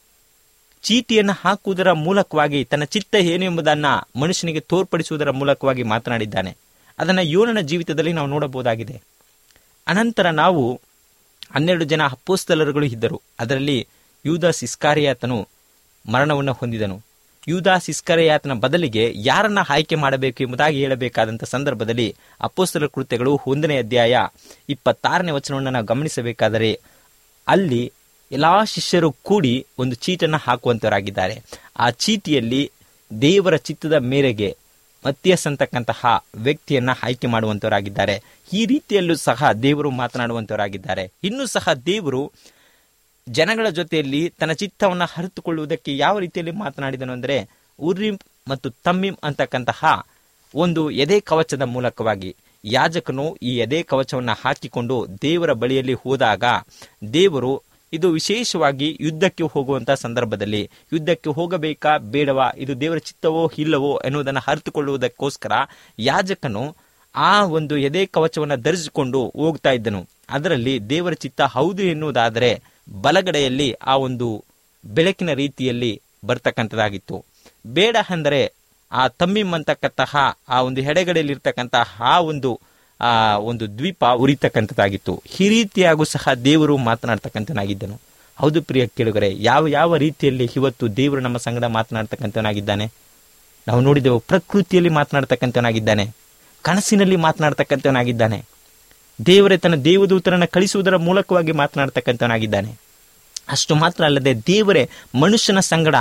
ಚೀಟಿಯನ್ನು ಹಾಕುವುದರ ಮೂಲಕವಾಗಿ ತನ್ನ ಚಿತ್ತ ಏನು ಎಂಬುದನ್ನ ಮನುಷ್ಯನಿಗೆ ತೋರ್ಪಡಿಸುವುದರ ಮೂಲಕವಾಗಿ ಮಾತನಾಡಿದ್ದಾನೆ ಅದನ್ನು ಯೋನನ ಜೀವಿತದಲ್ಲಿ ನಾವು ನೋಡಬಹುದಾಗಿದೆ ಅನಂತರ ನಾವು ಹನ್ನೆರಡು ಜನ ಅಪ್ಪೋಸ್ತಲರುಗಳು ಇದ್ದರು ಅದರಲ್ಲಿ ಯೂದಾಸ್ ಇಸ್ಕಾರಿಯಾತನು ಮರಣವನ್ನು ಹೊಂದಿದನು ಯೂದಾಸ್ ಇಸ್ಕರಿಯಾತನ ಬದಲಿಗೆ ಯಾರನ್ನ ಆಯ್ಕೆ ಮಾಡಬೇಕು ಎಂಬುದಾಗಿ ಹೇಳಬೇಕಾದಂಥ ಸಂದರ್ಭದಲ್ಲಿ ಅಪ್ಪೋಸ್ತಲ ಕೃತ್ಯಗಳು ಒಂದನೇ ಅಧ್ಯಾಯ ಇಪ್ಪತ್ತಾರನೇ ವಚನವನ್ನು ನಾವು ಗಮನಿಸಬೇಕಾದರೆ ಅಲ್ಲಿ ಎಲ್ಲಾ ಶಿಷ್ಯರು ಕೂಡಿ ಒಂದು ಚೀಟನ್ನು ಹಾಕುವಂತವರಾಗಿದ್ದಾರೆ ಆ ಚೀಟಿಯಲ್ಲಿ ದೇವರ ಚಿತ್ತದ ಮೇರೆಗೆ ಮத்திಯಸ್ ಅಂತಕ್ಕಂತಹ ವ್ಯಕ್ತಿಯನ್ನ ಆಯ್ಕೆ ಮಾಡುವಂತವರಾಗಿದ್ದಾರೆ ಈ ರೀತಿಯಲ್ಲೂ ಸಹ ದೇವರು ಮಾತನಾಡುವಂತವರಾಗಿದ್ದಾರೆ ಇನ್ನೂ ಸಹ ದೇವರು ಜನಗಳ ಜೊತೆಯಲ್ಲಿ ತನ್ನ ಚಿತ್ತವನ್ನು ಹರಿತುಕೊಳ್ಳುವುದಕ್ಕೆ ಯಾವ ರೀತಿಯಲ್ಲಿ ಮಾತನಾಡಿದನು ಅಂದರೆ ಉರ್ರಿಂ ಮತ್ತು ತಮ್ಮಿಂ ಅಂತಕ್ಕಂತಹ ಒಂದು ಎದೆ ಕವಚದ ಮೂಲಕವಾಗಿ ಯಾಜಕನು ಈ ಎದೆ ಕವಚವನ್ನು ಹಾಕಿಕೊಂಡು ದೇವರ ಬಳಿಯಲ್ಲಿ ಹೋದಾಗ ದೇವರು ಇದು ವಿಶೇಷವಾಗಿ ಯುದ್ಧಕ್ಕೆ ಹೋಗುವಂತಹ ಸಂದರ್ಭದಲ್ಲಿ ಯುದ್ಧಕ್ಕೆ ಹೋಗಬೇಕಾ ಬೇಡವಾ ಇದು ದೇವರ ಚಿತ್ತವೋ ಇಲ್ಲವೋ ಎನ್ನುವುದನ್ನು ಅರಿತುಕೊಳ್ಳುವುದಕ್ಕೋಸ್ಕರ ಯಾಜಕನು ಆ ಒಂದು ಎದೆ ಕವಚವನ್ನು ಧರಿಸಿಕೊಂಡು ಹೋಗ್ತಾ ಇದ್ದನು ಅದರಲ್ಲಿ ದೇವರ ಚಿತ್ತ ಹೌದು ಎನ್ನುವುದಾದರೆ ಬಲಗಡೆಯಲ್ಲಿ ಆ ಒಂದು ಬೆಳಕಿನ ರೀತಿಯಲ್ಲಿ ಬರ್ತಕ್ಕಂಥದ್ದಾಗಿತ್ತು ಬೇಡ ಅಂದರೆ ಆ ತಮ್ಮಿಮ್ ಅಂತಕ್ಕಂತಹ ಆ ಒಂದು ಎಡೆಗಡೆಯಲ್ಲಿ ಇರ್ತಕ್ಕಂತಹ ಆ ಒಂದು ಆ ಒಂದು ದ್ವೀಪ ಉರಿತಕ್ಕಂಥದ್ದಾಗಿತ್ತು ಈ ರೀತಿಯಾಗೂ ಸಹ ದೇವರು ಮಾತನಾಡ್ತಕ್ಕಂಥನಾಗಿದ್ದನು ಹೌದು ಪ್ರಿಯ ಕೇಳುಗರೆ ಯಾವ ಯಾವ ರೀತಿಯಲ್ಲಿ ಇವತ್ತು ದೇವರು ನಮ್ಮ ಸಂಗಡ ಮಾತನಾಡ್ತಕ್ಕಂಥವನಾಗಿದ್ದಾನೆ ನಾವು ನೋಡಿದೆವು ಪ್ರಕೃತಿಯಲ್ಲಿ ಮಾತನಾಡ್ತಕ್ಕಂಥವನಾಗಿದ್ದಾನೆ ಕನಸಿನಲ್ಲಿ ಮಾತನಾಡ್ತಕ್ಕಂಥವನಾಗಿದ್ದಾನೆ ದೇವರೇ ತನ್ನ ದೇವದೂತರನ್ನು ಕಳಿಸುವುದರ ಮೂಲಕವಾಗಿ ಮಾತನಾಡ್ತಕ್ಕಂಥವನಾಗಿದ್ದಾನೆ ಅಷ್ಟು ಮಾತ್ರ ಅಲ್ಲದೆ ದೇವರೇ ಮನುಷ್ಯನ ಸಂಗಡ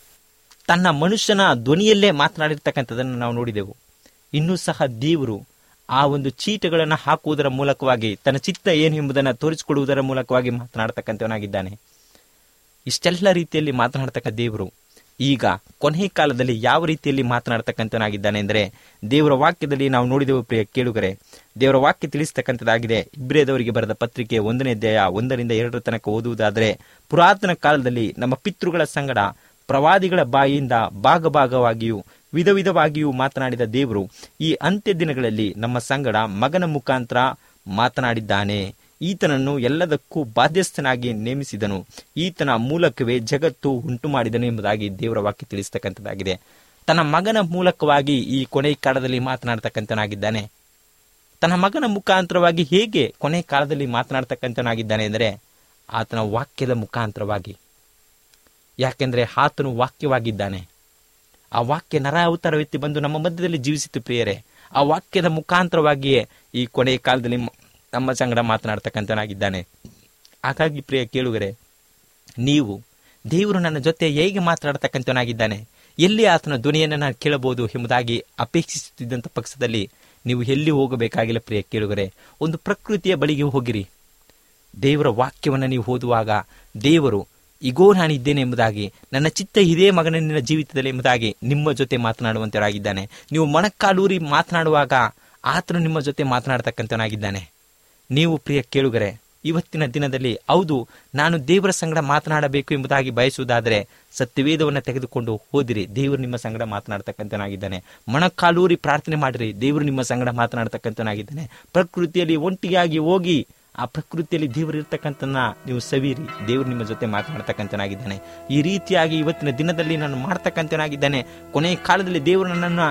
ತನ್ನ ಮನುಷ್ಯನ ಧ್ವನಿಯಲ್ಲೇ ಮಾತನಾಡಿರ್ತಕ್ಕಂಥದ್ದನ್ನು ನಾವು ನೋಡಿದೆವು ಇನ್ನೂ ಸಹ ದೇವರು ಆ ಒಂದು ಚೀಟಗಳನ್ನು ಹಾಕುವುದರ ಮೂಲಕವಾಗಿ ತನ್ನ ಚಿತ್ತ ಏನು ಎಂಬುದನ್ನು ತೋರಿಸಿಕೊಡುವುದರ ಮೂಲಕವಾಗಿ ಮಾತನಾಡ್ತಕ್ಕಂಥವನಾಗಿದ್ದಾನೆ ಇಷ್ಟೆಲ್ಲ ರೀತಿಯಲ್ಲಿ ಮಾತನಾಡ್ತಕ್ಕ ದೇವರು ಈಗ ಕೊನೆ ಕಾಲದಲ್ಲಿ ಯಾವ ರೀತಿಯಲ್ಲಿ ಮಾತನಾಡ್ತಕ್ಕಂಥವನಾಗಿದ್ದಾನೆ ಅಂದರೆ ದೇವರ ವಾಕ್ಯದಲ್ಲಿ ನಾವು ನೋಡಿದೆವು ಪ್ರಿಯ ಕೇಳುಗರೆ ದೇವರ ವಾಕ್ಯ ತಿಳಿಸ್ತಕ್ಕಂಥದ್ದಾಗಿದೆ ಇಬ್ರೇದವರಿಗೆ ಬರೆದ ಪತ್ರಿಕೆ ಒಂದನೇ ಅಧ್ಯಾಯ ಒಂದರಿಂದ ಎರಡರ ತನಕ ಓದುವುದಾದರೆ ಪುರಾತನ ಕಾಲದಲ್ಲಿ ನಮ್ಮ ಪಿತೃಗಳ ಸಂಗಡ ಪ್ರವಾದಿಗಳ ಬಾಯಿಯಿಂದ ಭಾಗ ಭಾಗವಾಗಿಯೂ ವಿಧ ವಿಧವಾಗಿಯೂ ಮಾತನಾಡಿದ ದೇವರು ಈ ಅಂತ್ಯ ದಿನಗಳಲ್ಲಿ ನಮ್ಮ ಸಂಗಡ ಮಗನ ಮುಖಾಂತರ ಮಾತನಾಡಿದ್ದಾನೆ ಈತನನ್ನು ಎಲ್ಲದಕ್ಕೂ ಬಾಧ್ಯಸ್ಥನಾಗಿ ನೇಮಿಸಿದನು ಈತನ ಮೂಲಕವೇ ಜಗತ್ತು ಉಂಟು ಮಾಡಿದನು ಎಂಬುದಾಗಿ ದೇವರ ವಾಕ್ಯ ತಿಳಿಸ್ತಕ್ಕಂಥದ್ದಾಗಿದೆ ತನ್ನ ಮಗನ ಮೂಲಕವಾಗಿ ಈ ಕೊನೆ ಕಾಲದಲ್ಲಿ ಮಾತನಾಡ್ತಕ್ಕಂಥನಾಗಿದ್ದಾನೆ ತನ್ನ ಮಗನ ಮುಖಾಂತರವಾಗಿ ಹೇಗೆ ಕೊನೆ ಕಾಲದಲ್ಲಿ ಮಾತನಾಡ್ತಕ್ಕಂಥನಾಗಿದ್ದಾನೆ ಅಂದರೆ ಆತನ ವಾಕ್ಯದ ಮುಖಾಂತರವಾಗಿ ಯಾಕೆಂದರೆ ಆತನು ವಾಕ್ಯವಾಗಿದ್ದಾನೆ ಆ ವಾಕ್ಯ ನರ ಅವತಾರವೆತ್ತಿ ಬಂದು ನಮ್ಮ ಮಧ್ಯದಲ್ಲಿ ಜೀವಿಸಿತು ಪ್ರಿಯರೇ ಆ ವಾಕ್ಯದ ಮುಖಾಂತರವಾಗಿಯೇ ಈ ಕೊನೆಯ ಕಾಲದಲ್ಲಿ ಮ- ನಮ್ಮ ಸಂಗಡ ಮಾತನಾಡ್ತಕ್ಕಂಥನಾಗಿದ್ದಾನೆ ಹಾಗಾಗಿ ಪ್ರಿಯ ಕೇಳುಗರೆ ನೀವು ದೇವರು ನನ್ನ ಜೊತೆ ಹೇಗೆ ಮಾತನಾಡ್ತಕ್ಕಂಥವನಾಗಿದ್ದಾನೆ ಎಲ್ಲಿ ಆತನ ಧ್ವನಿಯನ್ನು ನಾನು ಕೇಳಬಹುದು ಎಂಬುದಾಗಿ ಅಪೇಕ್ಷಿಸುತ್ತಿದ್ದಂಥ ಪಕ್ಷದಲ್ಲಿ ನೀವು ಎಲ್ಲಿ ಹೋಗಬೇಕಾಗಿಲ್ಲ ಪ್ರಿಯ ಕೇಳುಗರೆ ಒಂದು ಪ್ರಕೃತಿಯ ಬಳಿಗೆ ಹೋಗಿರಿ ದೇವರ ವಾಕ್ಯವನ್ನು ನೀವು ಓದುವಾಗ ದೇವರು ಇಗೋ ನಾನಿದ್ದೇನೆ ಎಂಬುದಾಗಿ ನನ್ನ ಚಿತ್ತ ಇದೇ ಮಗನ ನಿನ್ನ ಜೀವಿತದಲ್ಲಿ ಎಂಬುದಾಗಿ ನಿಮ್ಮ ಜೊತೆ ಮಾತನಾಡುವಂತರಾಗಿದ್ದಾನೆ ನೀವು ಮೊಣಕಾಲೂರಿ ಮಾತನಾಡುವಾಗ ಆತನು ನಿಮ್ಮ ಜೊತೆ ಮಾತನಾಡ್ತಕ್ಕಂಥವನಾಗಿದ್ದಾನೆ ನೀವು ಪ್ರಿಯ ಕೇಳುಗರೆ ಇವತ್ತಿನ ದಿನದಲ್ಲಿ ಹೌದು ನಾನು ದೇವರ ಸಂಗಡ ಮಾತನಾಡಬೇಕು ಎಂಬುದಾಗಿ ಬಯಸುವುದಾದರೆ ಸತ್ಯವೇದವನ್ನು ತೆಗೆದುಕೊಂಡು ಓದಿರಿ ದೇವರು ನಿಮ್ಮ ಸಂಗಡ ಮಾತನಾಡ್ತಕ್ಕಂಥನಾಗಿದ್ದಾನೆ ಮೊಣಕಾಲೂರಿ ಪ್ರಾರ್ಥನೆ ಮಾಡಿರಿ ದೇವರು ನಿಮ್ಮ ಸಂಗಡ ಮಾತನಾಡ್ತಕ್ಕಂಥನಾಗಿದ್ದಾನೆ ಪ್ರಕೃತಿಯಲ್ಲಿ ಒಂಟಿಯಾಗಿ ಹೋಗಿ ಆ ಪ್ರಕೃತಿಯಲ್ಲಿ ದೇವರು ಇರ್ತಕ್ಕಂಥನ್ನ ನೀವು ಸವಿರಿ ದೇವರು ನಿಮ್ಮ ಜೊತೆ ಮಾತನಾಡ್ತಕ್ಕಂಥನಾಗಿದ್ದಾನೆ ಈ ರೀತಿಯಾಗಿ ಇವತ್ತಿನ ದಿನದಲ್ಲಿ ನಾನು ಮಾಡ್ತಕ್ಕಂಥನಾಗಿದ್ದಾನೆ ಕೊನೆಯ ಕಾಲದಲ್ಲಿ ದೇವರು ನನ್ನನ್ನು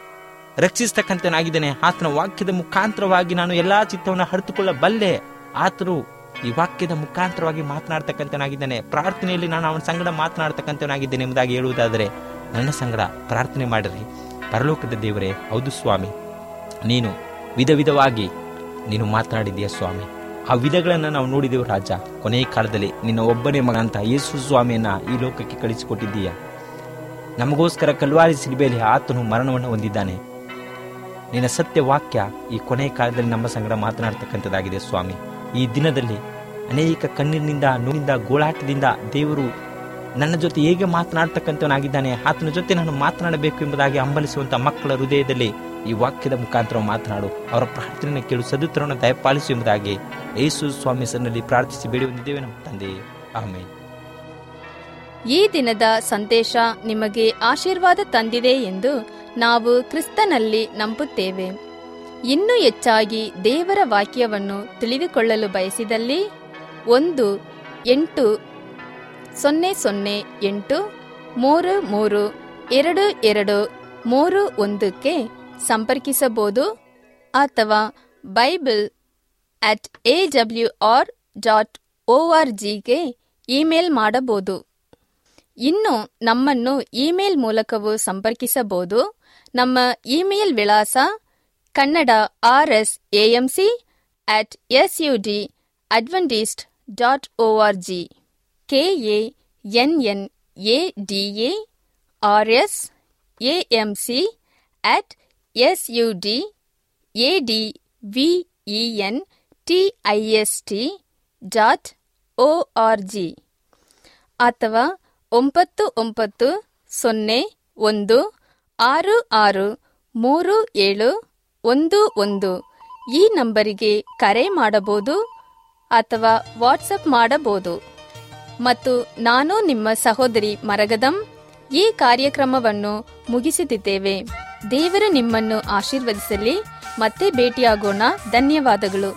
ರಕ್ಷಿಸ್ತಕ್ಕಂಥನಾಗಿದ್ದಾನೆ ಆತನ ವಾಕ್ಯದ ಮುಖಾಂತರವಾಗಿ ನಾನು ಎಲ್ಲಾ ಚಿತ್ತವನ್ನು ಹರಿತುಕೊಳ್ಳಬಲ್ಲೆ ಆತನು ಈ ವಾಕ್ಯದ ಮುಖಾಂತರವಾಗಿ ಮಾತನಾಡ್ತಕ್ಕಂಥನಾಗಿದ್ದಾನೆ ಪ್ರಾರ್ಥನೆಯಲ್ಲಿ ನಾನು ಅವನ ಸಂಗಡ ಮಾತನಾಡ್ತಕ್ಕಂಥವನಾಗಿದ್ದೇನೆ ಎಂಬುದಾಗಿ ಹೇಳುವುದಾದರೆ ನನ್ನ ಸಂಗಡ ಪ್ರಾರ್ಥನೆ ಮಾಡಿರಿ ಪರಲೋಕದ ದೇವರೇ ಹೌದು ಸ್ವಾಮಿ ನೀನು ವಿಧ ವಿಧವಾಗಿ ನೀನು ಮಾತನಾಡಿದೀಯ ಸ್ವಾಮಿ ಆ ವಿಧಗಳನ್ನು ನಾವು ನೋಡಿದೆವು ರಾಜ ಕೊನೆಯ ಕಾಲದಲ್ಲಿ ನಿನ್ನ ಒಬ್ಬನೇ ಮಗ ಅಂತ ಯೇಸು ಸ್ವಾಮಿಯನ್ನ ಈ ಲೋಕಕ್ಕೆ ಕಳಿಸಿಕೊಟ್ಟಿದ್ದೀಯ ನಮಗೋಸ್ಕರ ಕಲ್ವಾರಿ ಸಿಲುಬೆಯಲ್ಲಿ ಆತನು ಮರಣವನ್ನು ಹೊಂದಿದ್ದಾನೆ ನಿನ್ನ ಸತ್ಯ ವಾಕ್ಯ ಈ ಕೊನೆಯ ಕಾಲದಲ್ಲಿ ನಮ್ಮ ಸಂಗಡ ಮಾತನಾಡ್ತಕ್ಕಂಥದ್ದಾಗಿದೆ ಸ್ವಾಮಿ ಈ ದಿನದಲ್ಲಿ ಅನೇಕ ಕಣ್ಣೀರಿನಿಂದ ನೋವಿನಿಂದ ಗೋಳಾಟದಿಂದ ದೇವರು ನನ್ನ ಜೊತೆ ಹೇಗೆ ಮಾತನಾಡ್ತಕ್ಕಂಥವನಾಗಿದ್ದಾನೆ ಆತನ ಜೊತೆ ನಾನು ಮಾತನಾಡಬೇಕು ಎಂಬುದಾಗಿ ಹಂಬಲಿಸುವಂಥ ಮಕ್ಕಳ ಹೃದಯದಲ್ಲಿ ಈ ವಾಕ್ಯದ ಮುಖಾಂತರ ಮಾತನಾಡು ಅವರ ಪ್ರಾರ್ಥನೆಯನ್ನು ಕೇಳು ಸದುತ್ತರವನ್ನು ದಯಪಾಲಿಸು ಎಂಬುದಾಗಿ ಯೇಸು ಸ್ವಾಮಿ ಸನ್ನಲ್ಲಿ ಪ್ರಾರ್ಥಿಸಿ ಬೇಡಿ ಹೊಂದಿದ್ದೇವೆ ನಮ್ಮ ತಂದೆ ಆಮೇಲೆ ಈ ದಿನದ ಸಂದೇಶ ನಿಮಗೆ ಆಶೀರ್ವಾದ ತಂದಿದೆ ಎಂದು ನಾವು ಕ್ರಿಸ್ತನಲ್ಲಿ ನಂಬುತ್ತೇವೆ ಇನ್ನೂ ಹೆಚ್ಚಾಗಿ ದೇವರ ವಾಕ್ಯವನ್ನು ತಿಳಿದುಕೊಳ್ಳಲು ಬಯಸಿದಲ್ಲಿ ಒಂದು ಎಂಟು ಸೊನ್ನೆ ಸೊನ್ನೆ ಎಂಟು ಮೂರು ಮೂರು ಎರಡು ಎರಡು ಮೂರು ಒಂದಕ್ಕೆ ಸಂಪರ್ಕಿಸಬಹುದು ಅಥವಾ Bible at A W R dot O R ಜಿಗೆ ಇಮೇಲ್ ಮಾಡಬಹುದು ಇನ್ನು ನಮ್ಮನ್ನು ಇಮೇಲ್ ಮೂಲಕವೂ ಸಂಪರ್ಕಿಸಬಹುದು ನಮ್ಮ ಇಮೇಲ್ ವಿಳಾಸ Kannada R S A M C at S U D Adventist dot O R G K A N N A D A R S A M C at S U D A D V E N T I S T dot O R G ಅಥವಾ ಒಂಬತ್ತು ಒಂಬತ್ತು ಸೊನ್ನೆ ಒಂದು ಆರು ಆರು ಮೂರು ಏಳು ಒಂದು ಒಂದು ಈ ನಂಬರಿಗೆ ಕರೆ ಮಾಡಬಹುದು ಅಥವಾ ವಾಟ್ಸಪ್ ಮಾಡಬಹುದು ಮತ್ತು ನಾನು ನಿಮ್ಮ ಸಹೋದರಿ ಮರಗದಂ ಈ ಕಾರ್ಯಕ್ರಮವನ್ನು ಮುಗಿಸುತ್ತಿದ್ದೇವೆ ದೇವರು ನಿಮ್ಮನ್ನು ಆಶೀರ್ವದಿಸಲಿ ಮತ್ತೆ ಭೇಟಿಯಾಗೋಣ ಧನ್ಯವಾದಗಳು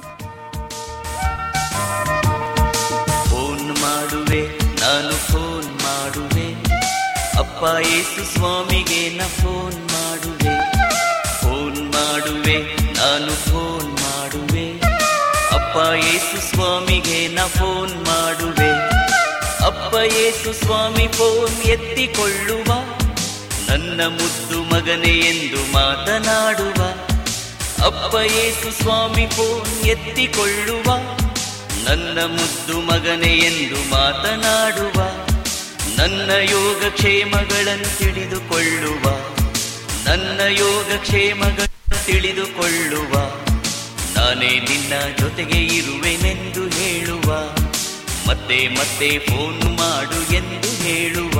ಫೋನ್ ಮಾಡುವೆ ನಾನು ಫೋನ್ ಮಾಡುವೆ ಅಪ್ಪ ಯೇಸು ಸ್ವಾಮಿಗೆ ನ ಫೋನ್ ಮಾಡುವೆ ಫೋನ್ ಮಾಡುವೆ ನಾನು ಫೋನ್ ಮಾಡುವೆ ಅಪ್ಪ ಯೇಸು ಸ್ವಾಮಿಗೆ ನ ಫೋನ್ ಮಾಡುವೆ ಅಪ್ಪ ಯೇಸು ಸ್ವಾಮಿ ಫೋನ್ ಎತ್ತಿಕೊಳ್ಳುವ ನನ್ನ ಮುದ್ದು ಮಗನೇ ಎಂದು ಮಾತನಾಡುವ ಅಪ್ಪ ಯೇಸು ಸ್ವಾಮಿ ಫೋನ್ ಎತ್ತಿಕೊಳ್ಳುವ ನನ್ನ ಮುದ್ದು ಮಗನೇ ಎಂದು ಮಾತನಾಡುವ ನನ್ನ ಯೋಗಕ್ಷೇಮಗಳನ್ನು ತಿಳಿದುಕೊಳ್ಳುವ ನನ್ನ ಯೋಗಕ್ಷೇಮಗಳನ್ನು ತಿಳಿದುಕೊಳ್ಳುವ ನಾನೇ ನಿನ್ನ ಜೊತೆಗೆ ಇರುವೆನೆಂದು ಹೇಳುವ ಮತ್ತೆ ಮತ್ತೆ ಫೋನ್ ಮಾಡು ಎಂದು ಹೇಳುವ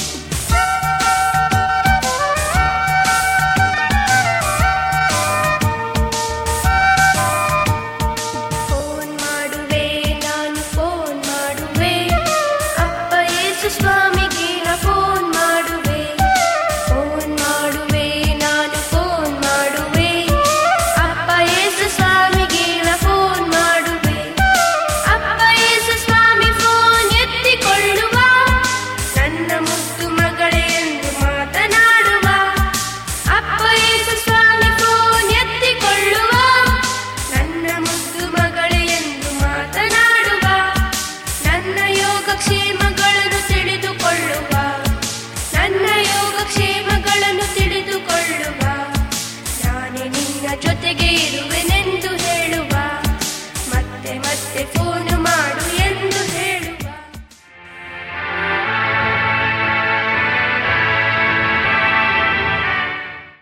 ಫೋನ್ ಮಾಡುವೆ ನಾನು ಫೋನ್ ಮಾಡುವೆ ಅಪ್ಪ ಯೇಸು ಸ್ವಾಮಿಗೆ ನಾ ಫೋನ್ ಮಾಡುವೆ ಫೋನ್ ಮಾಡುವೆ ನಾನು ಫೋನ್ ಮಾಡುವೆ ಅಪ್ಪ ಯೇಸು ಸ್ವಾಮಿಗೆ ನಾ ಫೋನ್ ಮಾಡುವೆ ಅಪ್ಪ ಯೇಸು ಸ್ವಾಮಿ ಫೋನ್ ಎತ್ತಿಕೊಳ್ಳುವ ನನ್ನ ಮುದ್ದು ಮಗಳೇ ಎಂದು ಮಾತನಾಡುವ ಅಪ್ಪ ಯೇಸು ಸ್ವಾಮಿ ಫೋನ್ ಎತ್ತಿಕೊಳ್ಳುವ ನನ್ನ ಮುದ್ದು ಮಗಳೇ ಎಂದು ಮಾತನಾಡುವ ನನ್ನ ಯೋಗಕ್ಷೇಮಗಳನ್ನು ತಿಳಿದುಕೊಳ್ಳುವ ನನ್ನ ಯೋಗಕ್ಷೇಮಗಳನ್ನು ತಿಳಿದುಕೊಳ್ಳುವ ನಾನೇ ನಿನ್ನ ಜೊತೆಗೆ